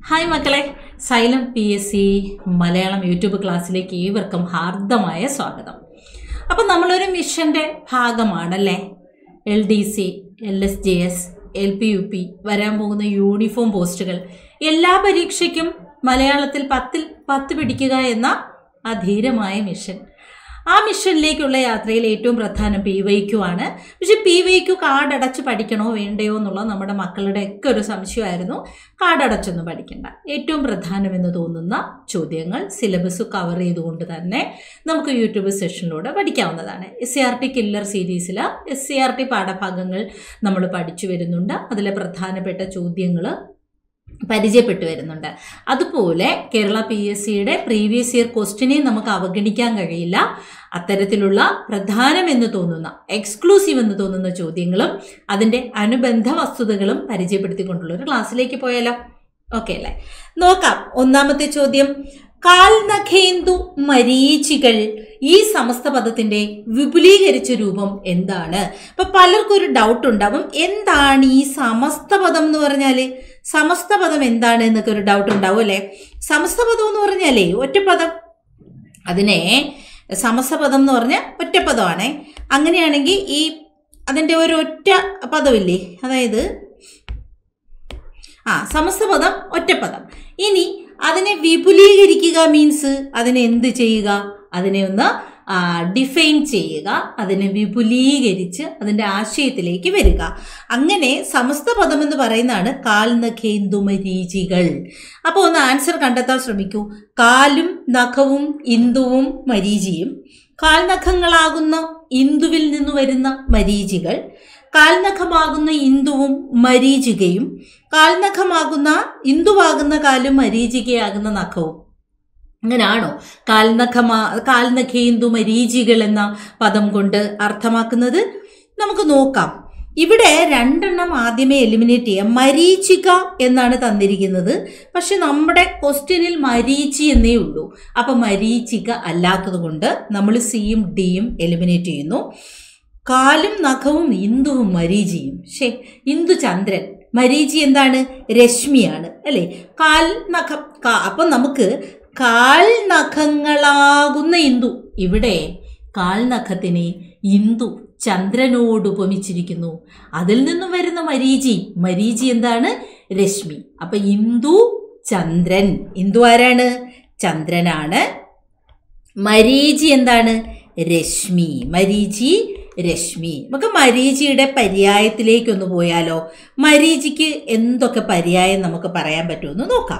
Hi മക്കളെ Xylem P S C Malayalam YouTube ക്ലാസ്സിലേക്ക് ഏവർക്കും ഹാർദമായ സ്വാഗതം അപ്പം നമ്മളൊരു മിഷൻ്റെ ഭാഗമാണല്ലേ L D C L S J S L P U P വരാൻ പോകുന്ന യൂണിഫോം പോസ്റ്റുകൾ എല്ലാ പരീക്ഷയ്ക്കും മലയാളത്തിൽ പത്തിൽ പത്ത് പിടിക്കുക എന്ന അധീരമായ മിഷൻ ആ മിഷനിലേക്കുള്ള യാത്രയിൽ ഏറ്റവും പ്രധാനം പി വൈക്യു ആണ് പക്ഷെ പി വൈക്യു കാർഡ് അടച്ച് പഠിക്കണോ വേണ്ടയോ എന്നുള്ളത് നമ്മുടെ മക്കളുടെ ഒക്കെ ഒരു സംശയമായിരുന്നു കാർഡ് അടച്ചൊന്നും പഠിക്കണ്ട ഏറ്റവും പ്രധാനമെന്ന് തോന്നുന്ന ചോദ്യങ്ങൾ സിലബസ് കവർ ചെയ്തുകൊണ്ട് തന്നെ നമുക്ക് യൂട്യൂബ് സെഷനിലൂടെ പഠിക്കാവുന്നതാണ് S C R T killer സീരീസിൽ എസ് സി ആർ ടി പാഠഭാഗങ്ങൾ നമ്മൾ പഠിച്ചു വരുന്നുണ്ട് അതിലെ പ്രധാനപ്പെട്ട ചോദ്യങ്ങൾ പരിചയപ്പെട്ടു വരുന്നുണ്ട് അതുപോലെ കേരള പി എസ് സിയുടെ പ്രീവിയസ് ഇയർ ക്വസ്റ്റിനെ നമുക്ക് അവഗണിക്കാൻ കഴിയില്ല അത്തരത്തിലുള്ള പ്രധാനമെന്ന് തോന്നുന്ന എക്സ്ക്ലൂസീവ് എന്ന് തോന്നുന്ന ചോദ്യങ്ങളും അതിൻ്റെ അനുബന്ധ വസ്തുതകളും പരിചയപ്പെടുത്തിക്കൊണ്ടുള്ള ഒരു ക്ലാസ്സിലേക്ക് പോയാലോ ഓക്കെ അല്ലേ നോക്കാം ഒന്നാമത്തെ ചോദ്യം കാൽനഖേന്ദു മരീചികൾ ഈ സമസ്ത പദത്തിന്റെ വിപുലീകരിച്ച രൂപം എന്താണ് അപ്പൊ പലർക്കും ഒരു ഡൗട്ട് ഉണ്ടാവും എന്താണ് ഈ സമസ്ത പദം എന്ന് പറഞ്ഞാല് സമസ്ത പദം എന്താണ് എന്നൊക്കെ ഒരു ഡൗട്ട് ഉണ്ടാവും അല്ലേ സമസ്ത പദം എന്ന് പറഞ്ഞാലേ ഒറ്റപ്പദം അതിനെ സമസ്തപദം എന്ന് പറഞ്ഞ ഒറ്റപ്പദമാണേ അങ്ങനെയാണെങ്കിൽ ഈ അതിൻ്റെ ഒരു ഒറ്റ പദമില്ലേ അതായത് ആ സമസ്തപദം ഒറ്റപ്പദം ഇനി അതിനെ വിപുലീകരിക്കുക മീൻസ് അതിനെ എന്ത് ചെയ്യുക അതിനെ ഒന്ന് ഡിഫൈൻ ചെയ്യുക അതിനെ വിപുലീകരിച്ച് അതിൻ്റെ ആശയത്തിലേക്ക് വരിക അങ്ങനെ സമസ്ത പദം എന്ന് പറയുന്നതാണ് കാൽനഖേന്ദുമരീചികൾ അപ്പോൾ ഒന്ന് ആൻസർ കണ്ടെത്താൻ ശ്രമിക്കൂ കാലും നഖവും ഇന്ദുവും മരീചിയും കാൽനഖങ്ങളാകുന്ന ഇന്ദുവിൽ നിന്ന് വരുന്ന മരീചികൾ കാൽനഖമാകുന്ന ഇന്ദുവും മരീചികയും കാൽനഖമാകുന്ന ഇന്ദുവാകുന്ന കാലും മരീചികയാകുന്ന നഖവും അങ്ങനാണോ കാൽനഖമാ കാൽനഖേന്ദു മരീചികൾ എന്ന പദം കൊണ്ട് അർത്ഥമാക്കുന്നത് നമുക്ക് നോക്കാം ഇവിടെ രണ്ടെണ്ണം ആദ്യമേ എലിമിനേറ്റ് ചെയ്യാം മരീചിക എന്നാണ് തന്നിരിക്കുന്നത് പക്ഷെ നമ്മുടെ ക്വസ്റ്റ്യനിൽ മരീചി എന്നേ ഉള്ളൂ അപ്പം മരീചിക അല്ലാത്തത് കൊണ്ട് നമ്മൾ സിയും ഡിയും എലിമിനേറ്റ് ചെയ്യുന്നു കാലും നഖവും ഇന്ദുവും മരീചിയും ശേ ഇന്ദു ചന്ദ്രൻ മരീചി എന്താണ് രശ്മിയാണ് അല്ലേ കാൽ നഖം അപ്പം നമുക്ക് കാൽ നഖങ്ങളാകുന്ന ഇന്ദു ഇവിടെ കാൽ നഖത്തിനെ ഇന്ദു ചന്ദ്രനോട് ഉപമിച്ചിരിക്കുന്നു അതിൽ നിന്നും വരുന്ന മരീചി മരീചി എന്താണ് രശ്മി അപ്പൊ ഇന്ദു ചന്ദ്രൻ ഇന്ദു ആരാണ് ചന്ദ്രനാണ് മരീചി എന്താണ് രശ്മി മരീചി രശ്മി നമുക്ക് മരീചിയുടെ പര്യായത്തിലേക്കൊന്ന് പോയാലോ മരീചിക്ക് എന്തൊക്കെ പര്യായം നമുക്ക് പറയാൻ പറ്റുമെന്ന് നോക്കാം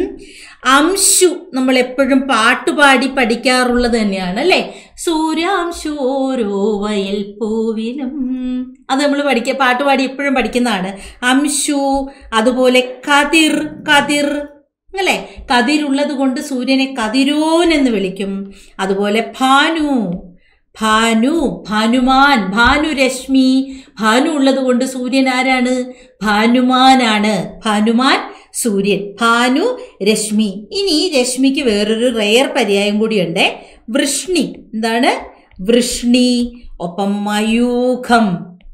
അംശു നമ്മൾ എപ്പോഴും പാട്ടുപാടി പഠിക്കാറുള്ളത് തന്നെയാണ് അല്ലേ സൂര്യാംശു ഓരോ വയൽ പൂവിലും അത് നമ്മൾ പഠിക്കുക പാട്ടുപാടി എപ്പോഴും പഠിക്കുന്നതാണ് അംശു അതുപോലെ കതിർ കതിർ അല്ലേ കതിരുള്ളത് കൊണ്ട് സൂര്യനെ കതിരോൻ എന്ന് വിളിക്കും അതുപോലെ ഭാനു ഭാനു ഭാനുമാൻ ഭാനുരശ്മി ഭാനു ഉള്ളത് കൊണ്ട് സൂര്യൻ ആരാണ് ഭാനുമാനാണ് ഭാനുമാൻ സൂര്യൻ ഭാനു രശ്മി ഇനി രശ്മിക്ക് വേറൊരു റെയർ പര്യായം കൂടിയുണ്ട് വൃഷ്ണി എന്താണ് വൃഷ്ണി ഒപ്പം മയൂഖം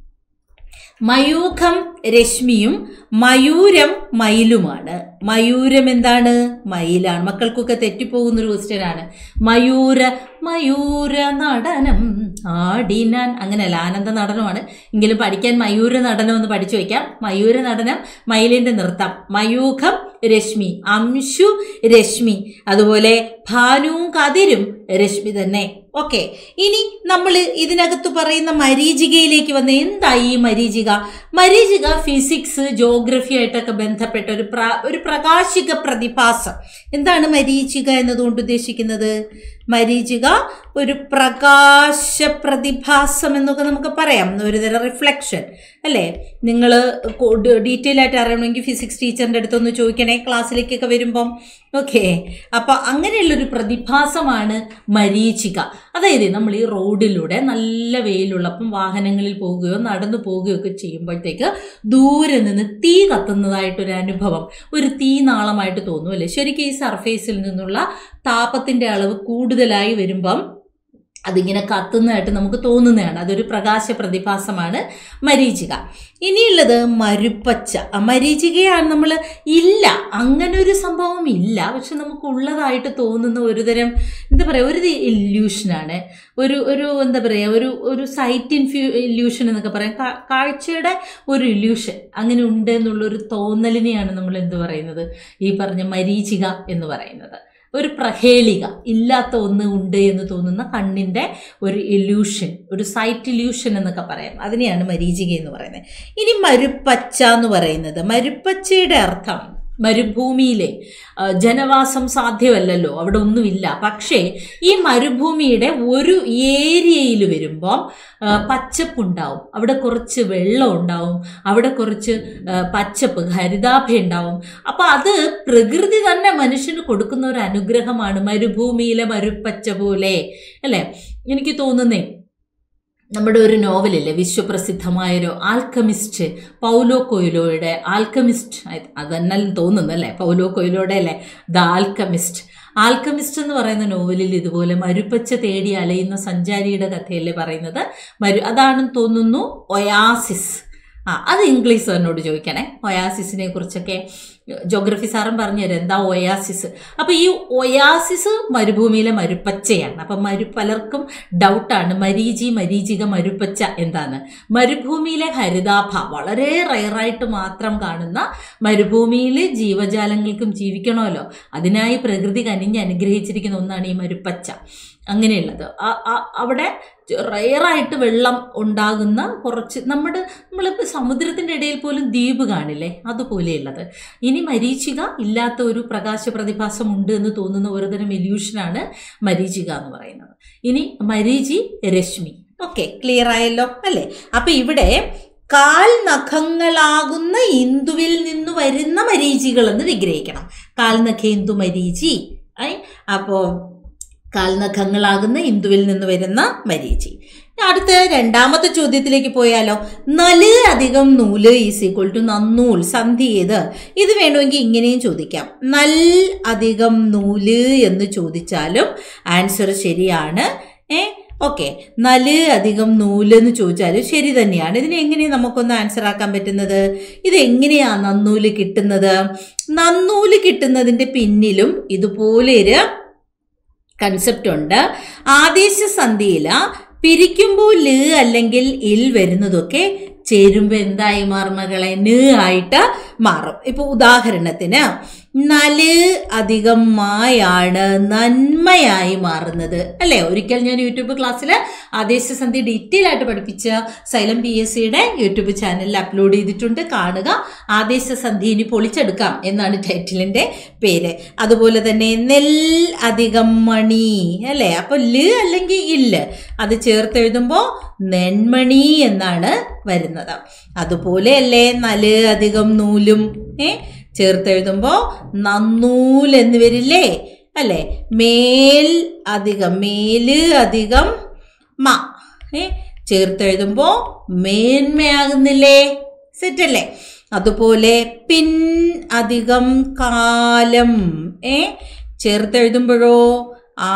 മയൂഖം രശ്മിയും മയൂരം മയിലുമാണ് മയൂരം എന്താണ് മയിലാണ് മക്കൾക്കൊക്കെ തെറ്റിപ്പോകുന്ന ഒരു ക്വസ്റ്റ്യൻ ആണ് മയൂര മയൂര നടനം ആടിനാൻ അങ്ങനെയല്ല ആനന്ദ നടനമാണ് എങ്കിലും പഠിക്കാൻ മയൂര നടനം ഒന്ന് പഠിച്ചു വയ്ക്കാം മയൂര നടനം മയിലിന്റെ നൃത്തം മയൂഖം രശ്മി അംശു രശ്മി അതുപോലെ ഭാനുവും കതിരും രശ്മി തന്നെ ഓക്കെ ഇനി നമ്മൾ ഇതിനകത്ത് പറയുന്ന മരീചികയിലേക്ക് വന്ന് എന്തായി ഈ മരീചിക മരീചിക ഫിസിക്സ് ജോഗ്രഫി ആയിട്ടൊക്കെ ബന്ധപ്പെട്ട ഒരു പ്ര ഒരു പ്രകാശിക പ്രതിഭാസം എന്താണ് മരീചിക എന്നതുകൊണ്ട് ഉദ്ദേശിക്കുന്നത് മരീചിക ഒരു പ്രകാശ പ്രതിഭാസം എന്നൊക്കെ നമുക്ക് പറയാം ഒരു തരം റിഫ്ലക്ഷൻ അല്ലേ നിങ്ങൾ ഡീറ്റെയിൽ ആയിട്ട് അറിയണമെങ്കിൽ ഫിസിക്സ് ടീച്ചറിൻ്റെ അടുത്തൊന്ന് ചോദിക്കണേ ക്ലാസ്സിലേക്കൊക്കെ വരുമ്പം ഓക്കെ അപ്പോൾ അങ്ങനെയുള്ളൊരു പ്രതിഭാസമാണ് മരീചിക അതായത് നമ്മൾ ഈ റോഡിലൂടെ നല്ല വെയിലുള്ളപ്പം വാഹനങ്ങളിൽ പോവുകയോ നടന്നു പോവുകയോ ഒക്കെ ചെയ്യുമ്പോഴത്തേക്ക് ദൂരെ നിന്ന് തീ കത്തുന്നതായിട്ടൊരു അനുഭവം ഒരു തീ നാളമായിട്ട് തോന്നും അല്ലേ ശരിക്കും ഈ സർഫേസിൽ നിന്നുള്ള താപത്തിൻ്റെ അളവ് കൂടുതലായി വരുമ്പം അതിങ്ങനെ കത്തുന്നതായിട്ട് നമുക്ക് തോന്നുന്നതാണ് അതൊരു പ്രകാശ പ്രതിഭാസമാണ് മരീചിക ഇനിയുള്ളത് മരുപ്പച്ച ആ മരീചികയാണ് നമ്മൾ ഇല്ല അങ്ങനെ ഒരു സംഭവം ഇല്ല പക്ഷെ നമുക്ക് ഉള്ളതായിട്ട് തോന്നുന്ന ഒരുതരം എന്താ പറയുക ഒരു ഇല്യൂഷനാണ് ഒരു ഒരു എന്താ പറയുക ഒരു ഒരു സൈറ്റ് ഇൻഫ്യൂ ഇല്യൂഷൻ എന്നൊക്കെ പറയാം കാ- കാഴ്ചയുടെ ഒരു ഇല്യൂഷൻ അങ്ങനെ ഉണ്ട് എന്നുള്ളൊരു തോന്നലിനെയാണ് നമ്മൾ എന്ത് പറയുന്നത് ഈ പറഞ്ഞ മരീചിക എന്ന് പറയുന്നത് ഒരു പ്രഹേളിക ഇല്ലാത്ത ഒന്ന് ഉണ്ട് എന്ന് തോന്നുന്ന കണ്ണിൻ്റെ ഒരു ഇല്യൂഷൻ ഒരു സൈറ്റ് ഇല്യൂഷൻ എന്നൊക്കെ പറയാം അതിനെയാണ് മരീചിക എന്ന് പറയുന്നത് ഇനി മരുപ്പച്ച എന്ന് പറയുന്നത് മരുപ്പച്ചയുടെ അർത്ഥം മരുഭൂമിയിലെ ആ, ജനവാസം സാധ്യമല്ലല്ലോ അവിടെ ഒന്നുമില്ല പക്ഷേ ഈ മരുഭൂമിയുടെ ഒരു ഏരിയയിൽ വരുമ്പോൾ പച്ചപ്പുണ്ടാവും അവിടെ കുറച്ച് വെള്ളം ഉണ്ടാവും അവിടെ കുറച്ച് ആ, പച്ചപ്പ് ഹരിതാഭ ഉണ്ടാവും അപ്പോൾ അത് പ്രകൃതി തന്നെ മനുഷ്യന് കൊടുക്കുന്ന ഒരു അനുഗ്രഹമാണ് മരുഭൂമിയിലെ മരുപ്പച്ച പോലെ അല്ലേ എനിക്ക് തോന്നുന്നേ നമ്മുടെ ഒരു നോവലില്ലേ വിശ്വപ്രസിദ്ധമായൊരു ആൽക്കമിസ്റ്റ് പൗലോ കൊയിലോയുടെ ആൽക്കമിസ്റ്റ് അതന്നെ തോന്നുന്നു അല്ലേ പൗലോ കൊയിലോയുടെ അല്ലേ ദ ആൽക്കമിസ്റ്റ് ആൽക്കമിസ്റ്റ് എന്ന് പറയുന്ന നോവലിൽ ഇതുപോലെ മരുപ്പച്ച തേടി അലയുന്ന സഞ്ചാരിയുടെ കഥയല്ലേ പറയുന്നത് മരു അതാണെന്ന് തോന്നുന്നു ഒയാസിസ് ആ അത് ഇംഗ്ലീഷ് സാറിനോട് ചോദിക്കണേ ഒയാസിസിനെ കുറിച്ചൊക്കെ ജോഗ്രഫി സാറും പറഞ്ഞു തരാം എന്താ ഒയാസിസ് അപ്പോൾ ഈ ഒയാസിസ് മരുഭൂമിയിലെ മരുപ്പച്ചയാണ് അപ്പം മരു പലർക്കും ഡൗട്ടാണ് മരീചി മരീചിക മരുപ്പച്ച എന്താണ് മരുഭൂമിയിലെ ഹരിതാഭ വളരെ റയറായിട്ട് മാത്രം കാണുന്ന മരുഭൂമിയിൽ ജീവജാലങ്ങൾക്കും ജീവിക്കണമല്ലോ അതിനായി പ്രകൃതി കനിഞ്ഞ് അനുഗ്രഹിച്ചിരിക്കുന്ന ഒന്നാണ് ഈ മരുപ്പച്ച അങ്ങനെയുള്ളത് ആ- ആ- അവിടെ റയറായിട്ട് വെള്ളം ഉണ്ടാകുന്ന കുറച്ച് നമ്മുടെ നമ്മളിപ്പോൾ സമുദ്രത്തിൻ്റെ ഇടയിൽ പോലും ദ്വീപ് കാണില്ലേ അതുപോലെയുള്ളത് ഇനി മരീചിക ഇല്ലാത്ത ഒരു പ്രകാശ പ്രതിഭാസം ഉണ്ട് എന്ന് തോന്നുന്ന ഒരുതരം ഇല്യൂഷനാണ് മരീചിക എന്ന് പറയുന്നത് ഇനി മരീചി രശ്മി ഓക്കെ ക്ലിയർ ആയല്ലോ അല്ലേ അപ്പം ഇവിടെ കാൽ നഖങ്ങളാകുന്ന ഇന്ദുവിൽ നിന്ന് വരുന്ന മരീചികൾ എന്ന് വിഗ്രഹിക്കണം കാൽനഖേന്ദു മരീചി ഐ അപ്പോൾ കാൽനഖങ്ങളാകുന്ന ഇന്ദുവിൽ നിന്ന് വരുന്ന മരീചി അടുത്ത രണ്ടാമത്തെ ചോദ്യത്തിലേക്ക് പോയാലോ നല് അധികം നൂല് ഈസ് ഈക്വൽ ടു നന്നൂൽ സന്ധി ഏത് ഇത് വേണമെങ്കിൽ ഇങ്ങനെയും ചോദിക്കാം നൽ അധികം നൂല് എന്ന് ചോദിച്ചാലും ആൻസർ ശരിയാണ് ഏ ഓക്കെ നല് അധികം നൂല് എന്ന് ചോദിച്ചാലും ശരി തന്നെയാണ് ഇതിനെ എങ്ങനെയാണ് നമുക്കൊന്ന് ആൻസർ ആക്കാൻ പറ്റുന്നത് ഇത് എങ്ങനെയാ നന്നൂല് കിട്ടുന്നത് നന്നൂല് കിട്ടുന്നതിൻ്റെ പിന്നിലും ഇതുപോലെ ഒരു കൺസെപ്റ്റ് ഉണ്ട് ആദേശ സന്ധിയില പിരിക്കുമ്പോൾ ല് അല്ലെങ്കിൽ ഇൽ വരുന്നതൊക്കെ ചേരുമ്പോൾ എന്തായി മാറും മകളെ ന് ആയിട്ട് മാറും ഇപ്പോൾ ഉദാഹരണത്തിന് നല് അധികം മായാണ് നന്മയായി മാറുന്നത് അല്ലേ ഒരിക്കൽ ഞാൻ യൂട്യൂബ് ക്ലാസ്സിൽ ആദേശസന്ധി ഡീറ്റെയിൽ ആയിട്ട് പഠിപ്പിച്ച സൈലം പി എസ് സിയുടെ യൂട്യൂബ് ചാനലിൽ അപ്ലോഡ് ചെയ്തിട്ടുണ്ട് കാണുക ആദേശസന്ധി ഇനി പൊളിച്ചെടുക്കാം എന്നാണ് ടൈറ്റിലിൻ്റെ പേര് അതുപോലെ തന്നെ നെൽ അധികം മണി അല്ലേ അപ്പോൾ ല് അല്ലെങ്കിൽ ഇല്ല് അത് ചേർത്തെഴുതുമ്പോൾ നെന്മണി എന്നാണ് വരുന്നത് അതുപോലെ അല്ലേ നല് അധികം നൂലും ഏ ചേർത്തെഴുതുമ്പോൾ നന്നൂൽ എന്ന് വരില്ലേ അല്ലേ മേൽ അധികം മേല് അധികം മ ഏ ചേർത്തെഴുതുമ്പോൾ മേന്മയാകുന്നില്ലേ സെറ്റല്ലേ അതുപോലെ പിൻ അധികം കാലം ഏ ചേർത്തെഴുതുമ്പോഴോ ആ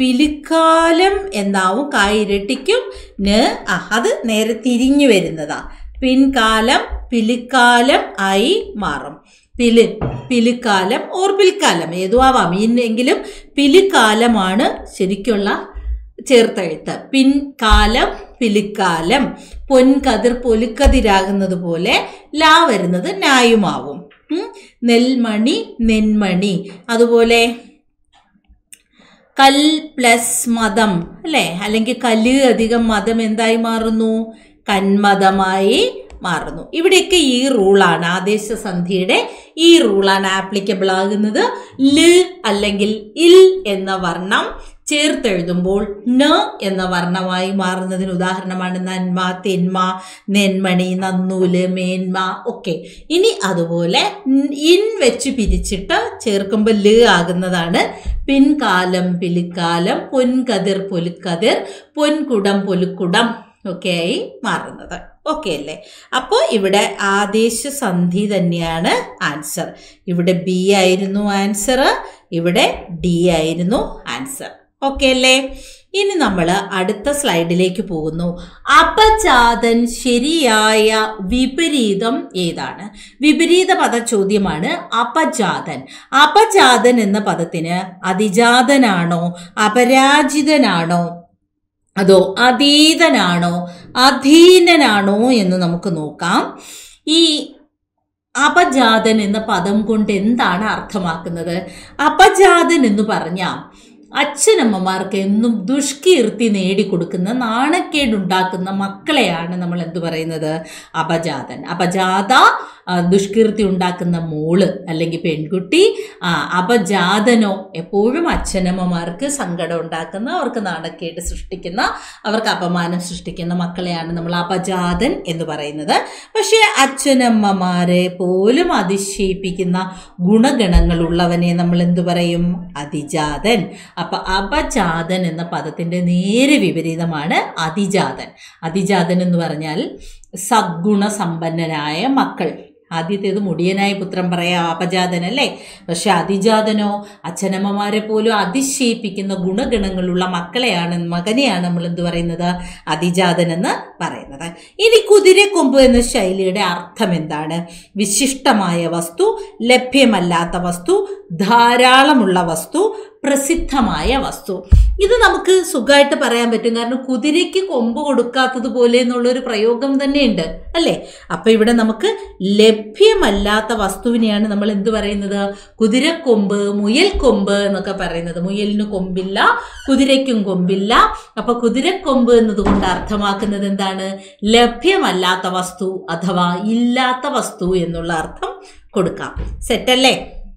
പിലിക്കാലം എന്നാവും കായിരട്ടിക്കും ന് ആ അത് നേരെ തിരിഞ്ഞു വരുന്നതാ പിൻകാലം പിലിക്കാലം ആയി മാറും പില് പിലിക്കാലം ഓർ പിൽക്കാലം ഏതു ആവാം ഇന്നെങ്കിലും പിലിക്കാലമാണ് ശരിക്കുള്ള ചേർത്തെഴുത്ത് പിൻകാലം പിലിക്കാലം പൊൻകതിർ പൊലിക്കതിരാകുന്നത് പോലെ ലാ വരുന്നത് നായുമാവും ഉം. നെൽമണി നെന്മണി അതുപോലെ കൽ പ്ലസ് മതം അല്ലേ അല്ലെങ്കിൽ കല് അധികം മതം എന്തായി മാറുന്നു കന്മതമായി മാറുന്നു ഇവിടെയൊക്കെ ഈ റൂളാണ് ആദേശസന്ധിയുടെ ഈ റൂളാണ് ആപ്ലിക്കബിൾ ആകുന്നത് ല് അല്ലെങ്കിൽ ഇൽ എന്ന വർണ്ണം ചേർത്തെഴുതുമ്പോൾ ന എന്ന വർണ്ണമായി മാറുന്നതിന് ഉദാഹരണമാണ് നന്മ തെന്മ നെന്മണി നന്നൂല് മേന്മ ഒക്കെ ഇനി അതുപോലെ ൻ- ഇൻ വെച്ച് പിരിച്ചിട്ട് ചേർക്കുമ്പോൾ ല് ആകുന്നതാണ് പിൻകാലം പിലിക്കാലം പൊൻകതിർ പൊലുക്കതിർ പൊൻകുടം പൊലുക്കുടം ഒക്കെയായി മാറുന്നത് ഓക്കെ അല്ലേ അപ്പോൾ ഇവിടെ ആദേശ സന്ധി തന്നെയാണ് ആൻസർ ഇവിടെ ബി ആയിരുന്നു ആൻസർ ഇവിടെ ഡി ആയിരുന്നു ആൻസർ ഓക്കെ അല്ലേ ഇനി നമ്മൾ അടുത്ത സ്ലൈഡിലേക്ക് പോകുന്നു അപജാതൻ ശരിയായ വിപരീതം ഏതാണ് വിപരീത പദ ചോദ്യമാണ് അപജാതൻ അപജാതൻ എന്ന പദത്തിന് അതിജാതനാണോ അപരാജിതനാണോ അതോ അതീതനാണോ അധീനനാണോ എന്ന് നമുക്ക് നോക്കാം ഈ അപജാതൻ എന്ന പദം കൊണ്ട് എന്താണ് അർത്ഥമാക്കുന്നത് അപജാതൻ എന്ന് പറഞ്ഞാൽ അച്ഛനമ്മമാർക്ക് എന്നും ദുഷ്കീർത്തി നേടിക്കൊടുക്കുന്ന നാണക്കേടുണ്ടാക്കുന്ന മക്കളെയാണ് നമ്മൾ എന്തു പറയുന്നത് അപജാതൻ അപജാത ആ, ദുഷ്കീർത്തി ഉണ്ടാക്കുന്ന മോള് അല്ലെങ്കിൽ പെൺകുട്ടി ആ, അപജാതനോ എപ്പോഴും അച്ഛനമ്മമാർക്ക് സങ്കടം ഉണ്ടാക്കുന്ന അവർക്ക് നാണക്കേട് സൃഷ്ടിക്കുന്ന അവർക്ക് അപമാനം സൃഷ്ടിക്കുന്ന മക്കളെയാണ് നമ്മൾ അപജാതൻ എന്ന് പറയുന്നത് പക്ഷേ അച്ഛനമ്മമാരെ പോലും അതിശയിപ്പിക്കുന്ന ഗുണഗണങ്ങളുള്ളവനെ നമ്മൾ എന്തു പറയും അതിജാതൻ അപ്പൊ അപജാതൻ എന്ന പദത്തിന്റെ നേരെ വിപരീതമാണ് അതിജാതൻ അതിജാതൻ എന്ന് പറഞ്ഞാൽ സദ്ഗുണസമ്പന്നനായ മക്കൾ ആദ്യത്തേത് മുടിയനായ പുത്രൻ പറയാം അപജാതൻ അല്ലേ പക്ഷെ അതിജാതനോ അച്ഛനമ്മമാരെ പോലും അതിശയിപ്പിക്കുന്ന ഗുണഗണങ്ങളുള്ള മക്കളെയാണ് മകനെയാണ് നമ്മൾ എന്ത് പറയുന്നത് അതിജാതൻ എന്ന് പറയുന്നത് ഇനി കുതിരക്കൊമ്പ് എന്ന ശൈലിയുടെ അർത്ഥം എന്താണ് വിശിഷ്ടമായ വസ്തു ലഭ്യമല്ലാത്ത വസ്തു ധാരാളമുള്ള വസ്തു പ്രസിദ്ധമായ വസ്തു ഇത് നമുക്ക് സുഖമായിട്ട് പറയാൻ പറ്റും കാരണം കുതിരയ്ക്ക് കൊമ്പ് കൊടുക്കാത്തത് പോലെ എന്നുള്ളൊരു പ്രയോഗം തന്നെയുണ്ട് അല്ലേ അപ്പൊ ഇവിടെ നമുക്ക് ലഭ്യമല്ലാത്ത വസ്തുവിനെയാണ് നമ്മൾ എന്ത് പറയുന്നത് കുതിരക്കൊമ്പ് മുയൽ കൊമ്പ് എന്നൊക്കെ പറയുന്നത് മുയലിന് കൊമ്പില്ല കുതിരയ്ക്കും കൊമ്പില്ല അപ്പൊ കുതിരക്കൊമ്പ് എന്നതുകൊണ്ട് അർത്ഥമാക്കുന്നത് എന്താണ് ലഭ്യമല്ലാത്ത വസ്തു അഥവാ ഇല്ലാത്ത വസ്തു എന്നുള്ള അർത്ഥം കൊടുക്കാം സെറ്റല്ലേ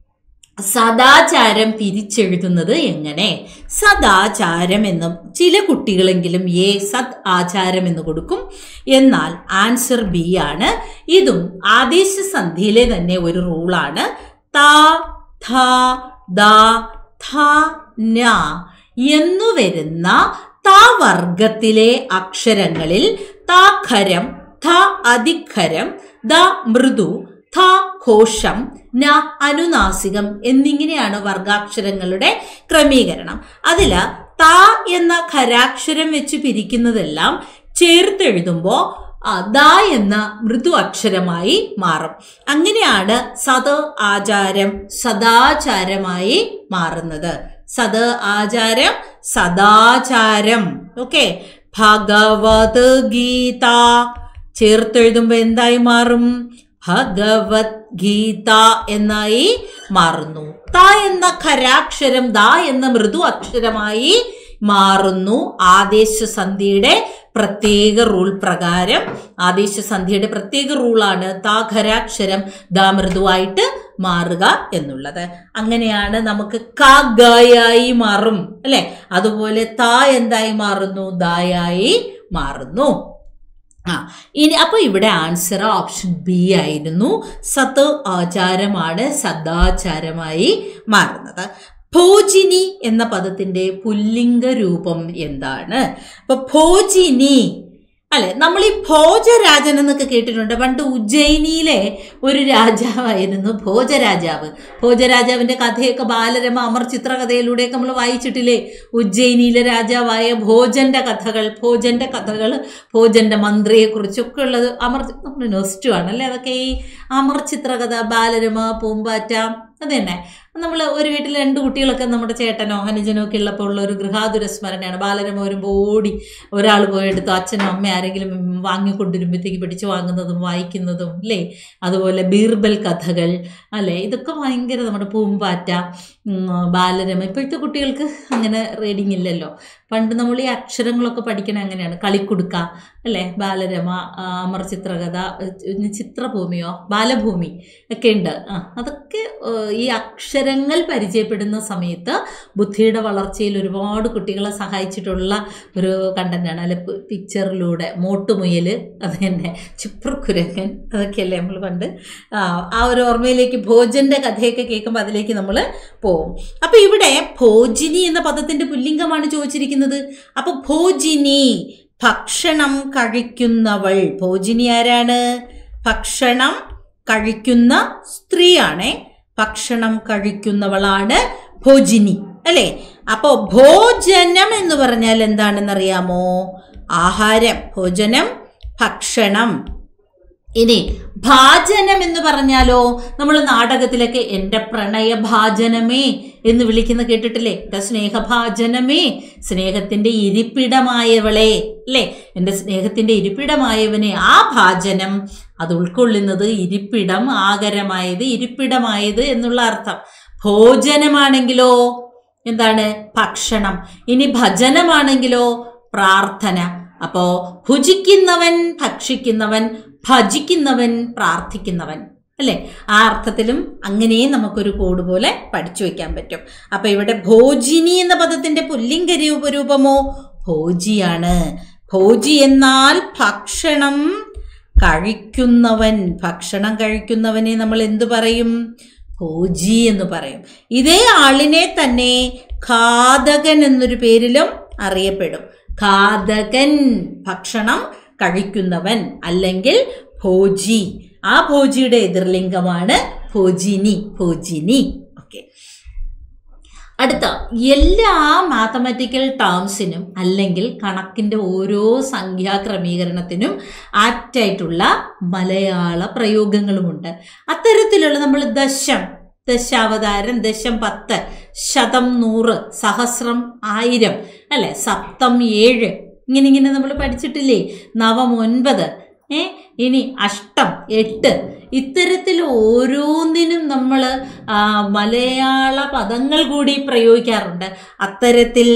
സദാചാരം തിരിച്ചെഴുതുന്നത് എങ്ങനെ സദാചാരം എന്നും ചില കുട്ടികളെങ്കിലും എ സദ് ആചാരം എന്ന് കൊടുക്കും എന്നാൽ ആൻസർ ബി ആണ് ഇതും ആദേശ സന്ധിയിലെ തന്നെ ഒരു റൂളാണ് ത ഥ ദ ഥ ന എന്നു വരുന്ന ത വർഗത്തിലെ അക്ഷരങ്ങളിൽ താഖരം ഥ അധിഖരം ദ മൃദു ഥ ഘോഷം ന അനുനാസികം എന്നിങ്ങനെയാണ് വർഗാക്ഷരങ്ങളുടെ ക്രമീകരണം അതില് ത എന്ന ഖരാക്ഷരം വെച്ച് പിരിക്കുന്നതെല്ലാം ചേർത്തെഴുതുമ്പോൾ ദ എന്ന മൃദു അക്ഷരമായി മാറും അങ്ങനെയാണ് സത് ആചാരം സദാചാരമായി മാറുന്നത് സത് ആചാരം സദാചാരം ഓക്കെ ഭഗവത് ഗീത ചേർത്തെഴുതുമ്പോൾ എന്തായി മാറും ഭഗവത്ഗീത എന്നായി മാറുന്നു ത എന്ന ഖരാക്ഷരം ദ എന്ന മൃദു അക്ഷരമായി മാറുന്നു ആദേശസന്ധിയുടെ പ്രത്യേക റൂൾ പ്രകാരം ആദേശസന്ധിയുടെ പ്രത്യേക റൂളാണ് താ ഖരാക്ഷരം ദാ മൃദുവായിട്ട് മാറുക എന്നുള്ളത് അങ്ങനെയാണ് നമുക്ക് ക ഗായായി മാറും അല്ലെ അതുപോലെ താ എന്തായി മാറുന്നു ദായായി മാറുന്നു ആ ഇനി അപ്പോൾ ഇവിടെ ആൻസർ ഓപ്ഷൻ ബി ആയിരുന്നു സത്ത് ആചാരമാണ് സദാചാരമായി മാറുന്നത് ഭോജിനി എന്ന പദത്തിന്റെ പുല്ലിംഗ രൂപം എന്താണ് അപ്പൊ ഭോജിനി അല്ലെ നമ്മൾ ഈ ഭോജരാജൻ എന്നൊക്കെ കേട്ടിട്ടുണ്ട് പണ്ട് ഉജ്ജയിനിയിലെ ഒരു രാജാവായിരുന്നു ഭോജരാജാവ് ഭോജരാജാവിന്റെ കഥയൊക്കെ ബാലരമ അമർ ചിത്രകഥയിലൂടെയൊക്കെ നമ്മൾ വായിച്ചിട്ടില്ലേ ഉജ്ജയിനിയിലെ രാജാവായ ഭോജന്റെ കഥകൾ ഭോജന്റെ കഥകൾ ഭോജന്റെ മന്ത്രിയെ കുറിച്ചൊക്കെ ഉള്ളത് അമർ നമ്മൾ നൊസ്റ്റു ആണ് അല്ലേ അതൊക്കെ ഈ അമർ ചിത്രകഥ ബാലരമ പൂമ്പാറ്റ അത് തന്നെ നമ്മൾ ഒരു വീട്ടിൽ രണ്ട് കുട്ടികളൊക്കെ നമ്മുടെ ചേട്ടനോ അനുജനോ ഒക്കെ ഉള്ളപ്പോൾ ഉള്ള ഒരു ഗൃഹാതുര സ്മരണയാണ് ബാലരമ വരുമ്പോൾ ഓടി ഒരാൾ പോയെടുത്ത് അച്ഛനും അമ്മ ആരെങ്കിലും വാങ്ങിക്കൊണ്ടിരുമ്പോഴത്തേക്ക് പിടിച്ചു വാങ്ങുന്നതും വായിക്കുന്നതും അല്ലേ അതുപോലെ ബീർബൽ കഥകൾ അല്ലേ ഇതൊക്കെ ഭയങ്കര നമ്മുടെ പൂമ്പാറ്റ ഉം, ബാലരമ ഇപ്പോഴത്തെ കുട്ടികൾക്ക് അങ്ങനെ റീഡിങ് ഇല്ലല്ലോ പണ്ട് നമ്മൾ ഈ അക്ഷരങ്ങളൊക്കെ പഠിക്കണ അങ്ങനെയാണ് കളിക്കുടുക്ക അല്ലേ ബാലരമ ആ, അമർ ചിത്രകഥ ഏഹ്, ചിത്രഭൂമിയോ ബാലഭൂമി ഒക്കെ ഉണ്ട് ആ അതൊക്കെ ഏഹ്, ഈ അക്ഷരങ്ങൾ പരിചയപ്പെടുന്ന സമയത്ത് ബുദ്ധിയുടെ വളർച്ചയിൽ ഒരുപാട് കുട്ടികളെ സഹായിച്ചിട്ടുള്ള ഒരു കണ്ടന്റാണ് അല്ലെ പിക്ചറിലൂടെ മോട്ടുമുയൽ അത് തന്നെ ചിപ്രക്കുരങ്ങൻ അതൊക്കെയല്ലേ നമ്മൾ പണ്ട് ആ, ആ ഒരു ഓർമ്മയിലേക്ക് ഭോജന്റെ കഥയൊക്കെ കേൾക്കുമ്പോൾ അതിലേക്ക് നമ്മൾ പോവും അപ്പൊ ഇവിടെ ഭോജിനി എന്ന പദത്തിന്റെ പുല്ലിംഗമാണ് ചോദിച്ചിരിക്കുന്നത് അപ്പൊ ഭോജിനി ഭക്ഷണം കഴിക്കുന്നവൾ ഭോജിനി ആരാണ് ഭക്ഷണം കഴിക്കുന്ന സ്ത്രീയാണേ ഭക്ഷണം കഴിക്കുന്നവളാണ് ഭോജിനി അല്ലേ അപ്പോ ഭോജനം എന്ന് പറഞ്ഞാൽ എന്താണെന്നറിയാമോ ആഹാരം ഭോജനം ഭക്ഷണം ഇനി ഭാജനം എന്ന് പറഞ്ഞാലോ നമ്മൾ നാടകത്തിലൊക്കെ എൻ്റെ പ്രണയഭാജനമേ എന്ന് വിളിക്കുന്ന കേട്ടിട്ടില്ലേ എൻ്റെ സ്നേഹഭാജനമേ സ്നേഹത്തിൻ്റെ ഇരിപ്പിടമായവളെ അല്ലേ എൻ്റെ സ്നേഹത്തിൻ്റെ ഇരിപ്പിടമായവനെ ആ ഭാജനം അത് ഉൾക്കൊള്ളുന്നത് ഇരിപ്പിടം ആകരമായത് ഇരിപ്പിടമായത് എന്നുള്ള അർത്ഥം ഭോജനമാണെങ്കിലോ എന്താണ് ഭക്ഷണം ഇനി ഭജനമാണെങ്കിലോ പ്രാർത്ഥന അപ്പോ ഭുജിക്കുന്നവൻ ഭക്ഷിക്കുന്നവൻ ഭജിക്കുന്നവൻ പ്രാർത്ഥിക്കുന്നവൻ അല്ലേ ആ അർത്ഥത്തിലും അങ്ങനെയും നമുക്കൊരു കോഡ് പോലെ പഠിച്ചു വെക്കാൻ പറ്റും അപ്പൊ ഇവിടെ ഭോജിനി എന്ന പദത്തിന്റെ പുല്ലിംഗ രൂപ രൂപമോ ഭോജിയാണ് ഭോജി എന്നാൽ ഭക്ഷണം കഴിക്കുന്നവൻ ഭക്ഷണം കഴിക്കുന്നവനെ നമ്മൾ എന്തു പറയും ഭോജി എന്ന് പറയും ഇതേ ആളിനെ തന്നെ ഘാതകൻ എന്നൊരു പേരിലും അറിയപ്പെടും ഘാതകൻ ഭക്ഷണം കഴിക്കുന്നവൻ അല്ലെങ്കിൽ ഭോജി ആ ഭോജിയുടെ എതിർലിംഗമാണ് ഭോജിനി ഭോജിനി ഓക്കെ അടുത്ത എല്ലാ മാത്തമാറ്റിക്കൽ ടേംസിനും അല്ലെങ്കിൽ കണക്കിൻ്റെ ഓരോ സംഖ്യാ ക്രമീകരണത്തിനും ആപ്റ്റായിട്ടുള്ള മലയാള പ്രയോഗങ്ങളുമുണ്ട് അത്തരത്തിലുള്ള നമ്മൾ ദശം ദശാവതാരം ദശം പത്ത് ശതം നൂറ് സഹസ്രം ആയിരം അല്ലെ സപ്തം ഏഴ് ഇങ്ങനെ ഇങ്ങനെ നമ്മൾ പഠിച്ചിട്ടില്ലേ നവം ഒൻപത് ഏ ഇനി അഷ്ടം എട്ട് ഇത്തരത്തിൽ ഓരോന്നിനും നമ്മൾ മലയാള പദങ്ങൾ കൂടി പ്രയോഗിക്കാറുണ്ട് അത്തരത്തിൽ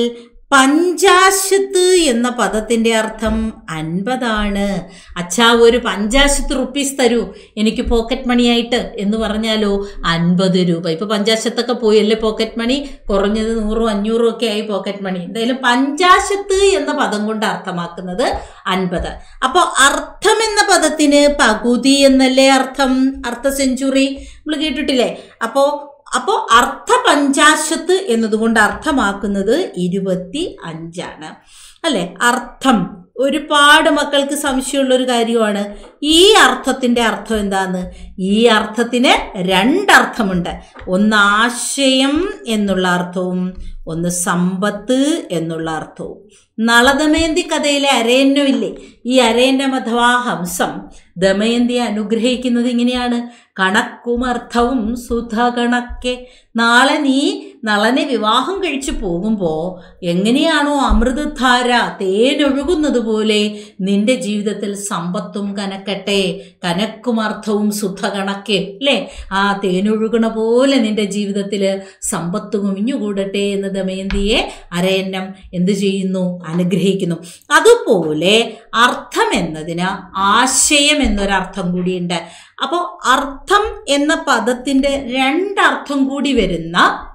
പഞ്ചാശത്ത് എന്ന പദത്തിൻ്റെ അർത്ഥം അൻപതാണ് അച്ഛാ ഒരു പഞ്ചാശത്ത് റുപ്പീസ് തരൂ എനിക്ക് പോക്കറ്റ് മണിയായിട്ട് എന്ന് പറഞ്ഞാലോ അൻപത് രൂപ ഇപ്പോൾ പഞ്ചാശത്തൊക്കെ പോയി അല്ലേ പോക്കറ്റ് മണി കുറഞ്ഞത് നൂറും അഞ്ഞൂറും ഒക്കെ ആയി പോക്കറ്റ് മണി എന്തായാലും പഞ്ചാശത്ത് എന്ന പദം കൊണ്ട് അർത്ഥമാക്കുന്നത് അൻപത് അപ്പോൾ അർത്ഥം എന്ന പദത്തിന് പകുതി എന്നല്ലേ അർത്ഥം അർത്ഥ സെഞ്ചുറി നമ്മൾ കേട്ടിട്ടില്ലേ അപ്പോൾ അപ്പോൾ അർത്ഥ പഞ്ചാശത്ത് എന്നതുകൊണ്ട് അർത്ഥമാക്കുന്നത് ഇരുപത്തി അഞ്ചാണ് അല്ലെ അർത്ഥം ഒരുപാട് മക്കൾക്ക് സംശയമുള്ള ഒരു കാര്യമാണ് ഈ അർത്ഥത്തിൻ്റെ അർത്ഥം എന്താന്ന് ഈ അർത്ഥത്തിന് രണ്ടർത്ഥമുണ്ട് ഒന്ന് ആശയം എന്നുള്ള അർത്ഥവും ഒന്ന് സമ്പത്ത് എന്നുള്ള അർത്ഥവും നളദമയന്തി കഥയിലെ അരയന്നമില്ലേ ഈ അരയന്നം അഥവാ ഹംസം ദമയന്തിയെ അനുഗ്രഹിക്കുന്നത് ഇങ്ങനെയാണ് കണക്കും അർത്ഥവും സുധ കണക്കെ നാളെ നീ നളനെ വിവാഹം കഴിച്ചു പോകുമ്പോൾ എങ്ങനെയാണോ അമൃതധാര തേനൊഴുകുന്നത് പോലെ നിന്റെ ജീവിതത്തിൽ സമ്പത്തും കനക്കട്ടെ കനക്കും അർത്ഥവും സുധ കണക്കെ അല്ലേ ആ തേനൊഴുകണ പോലെ നിന്റെ ജീവിതത്തിൽ സമ്പത്ത് കുമിഞ്ഞുകൂടട്ടെ എന്ന് ദമയന്തിയെ അരയന്നം എന്ത് ചെയ്യുന്നു അനുഗ്രഹിക്കുന്നു അതുപോലെ അർത്ഥം എന്നതിന് ആശയം എന്നൊരർത്ഥം കൂടിയുണ്ട് അപ്പോൾ അർത്ഥം എന്ന പദത്തിൻ്റെ രണ്ടർത്ഥം കൂടി വരുന്ന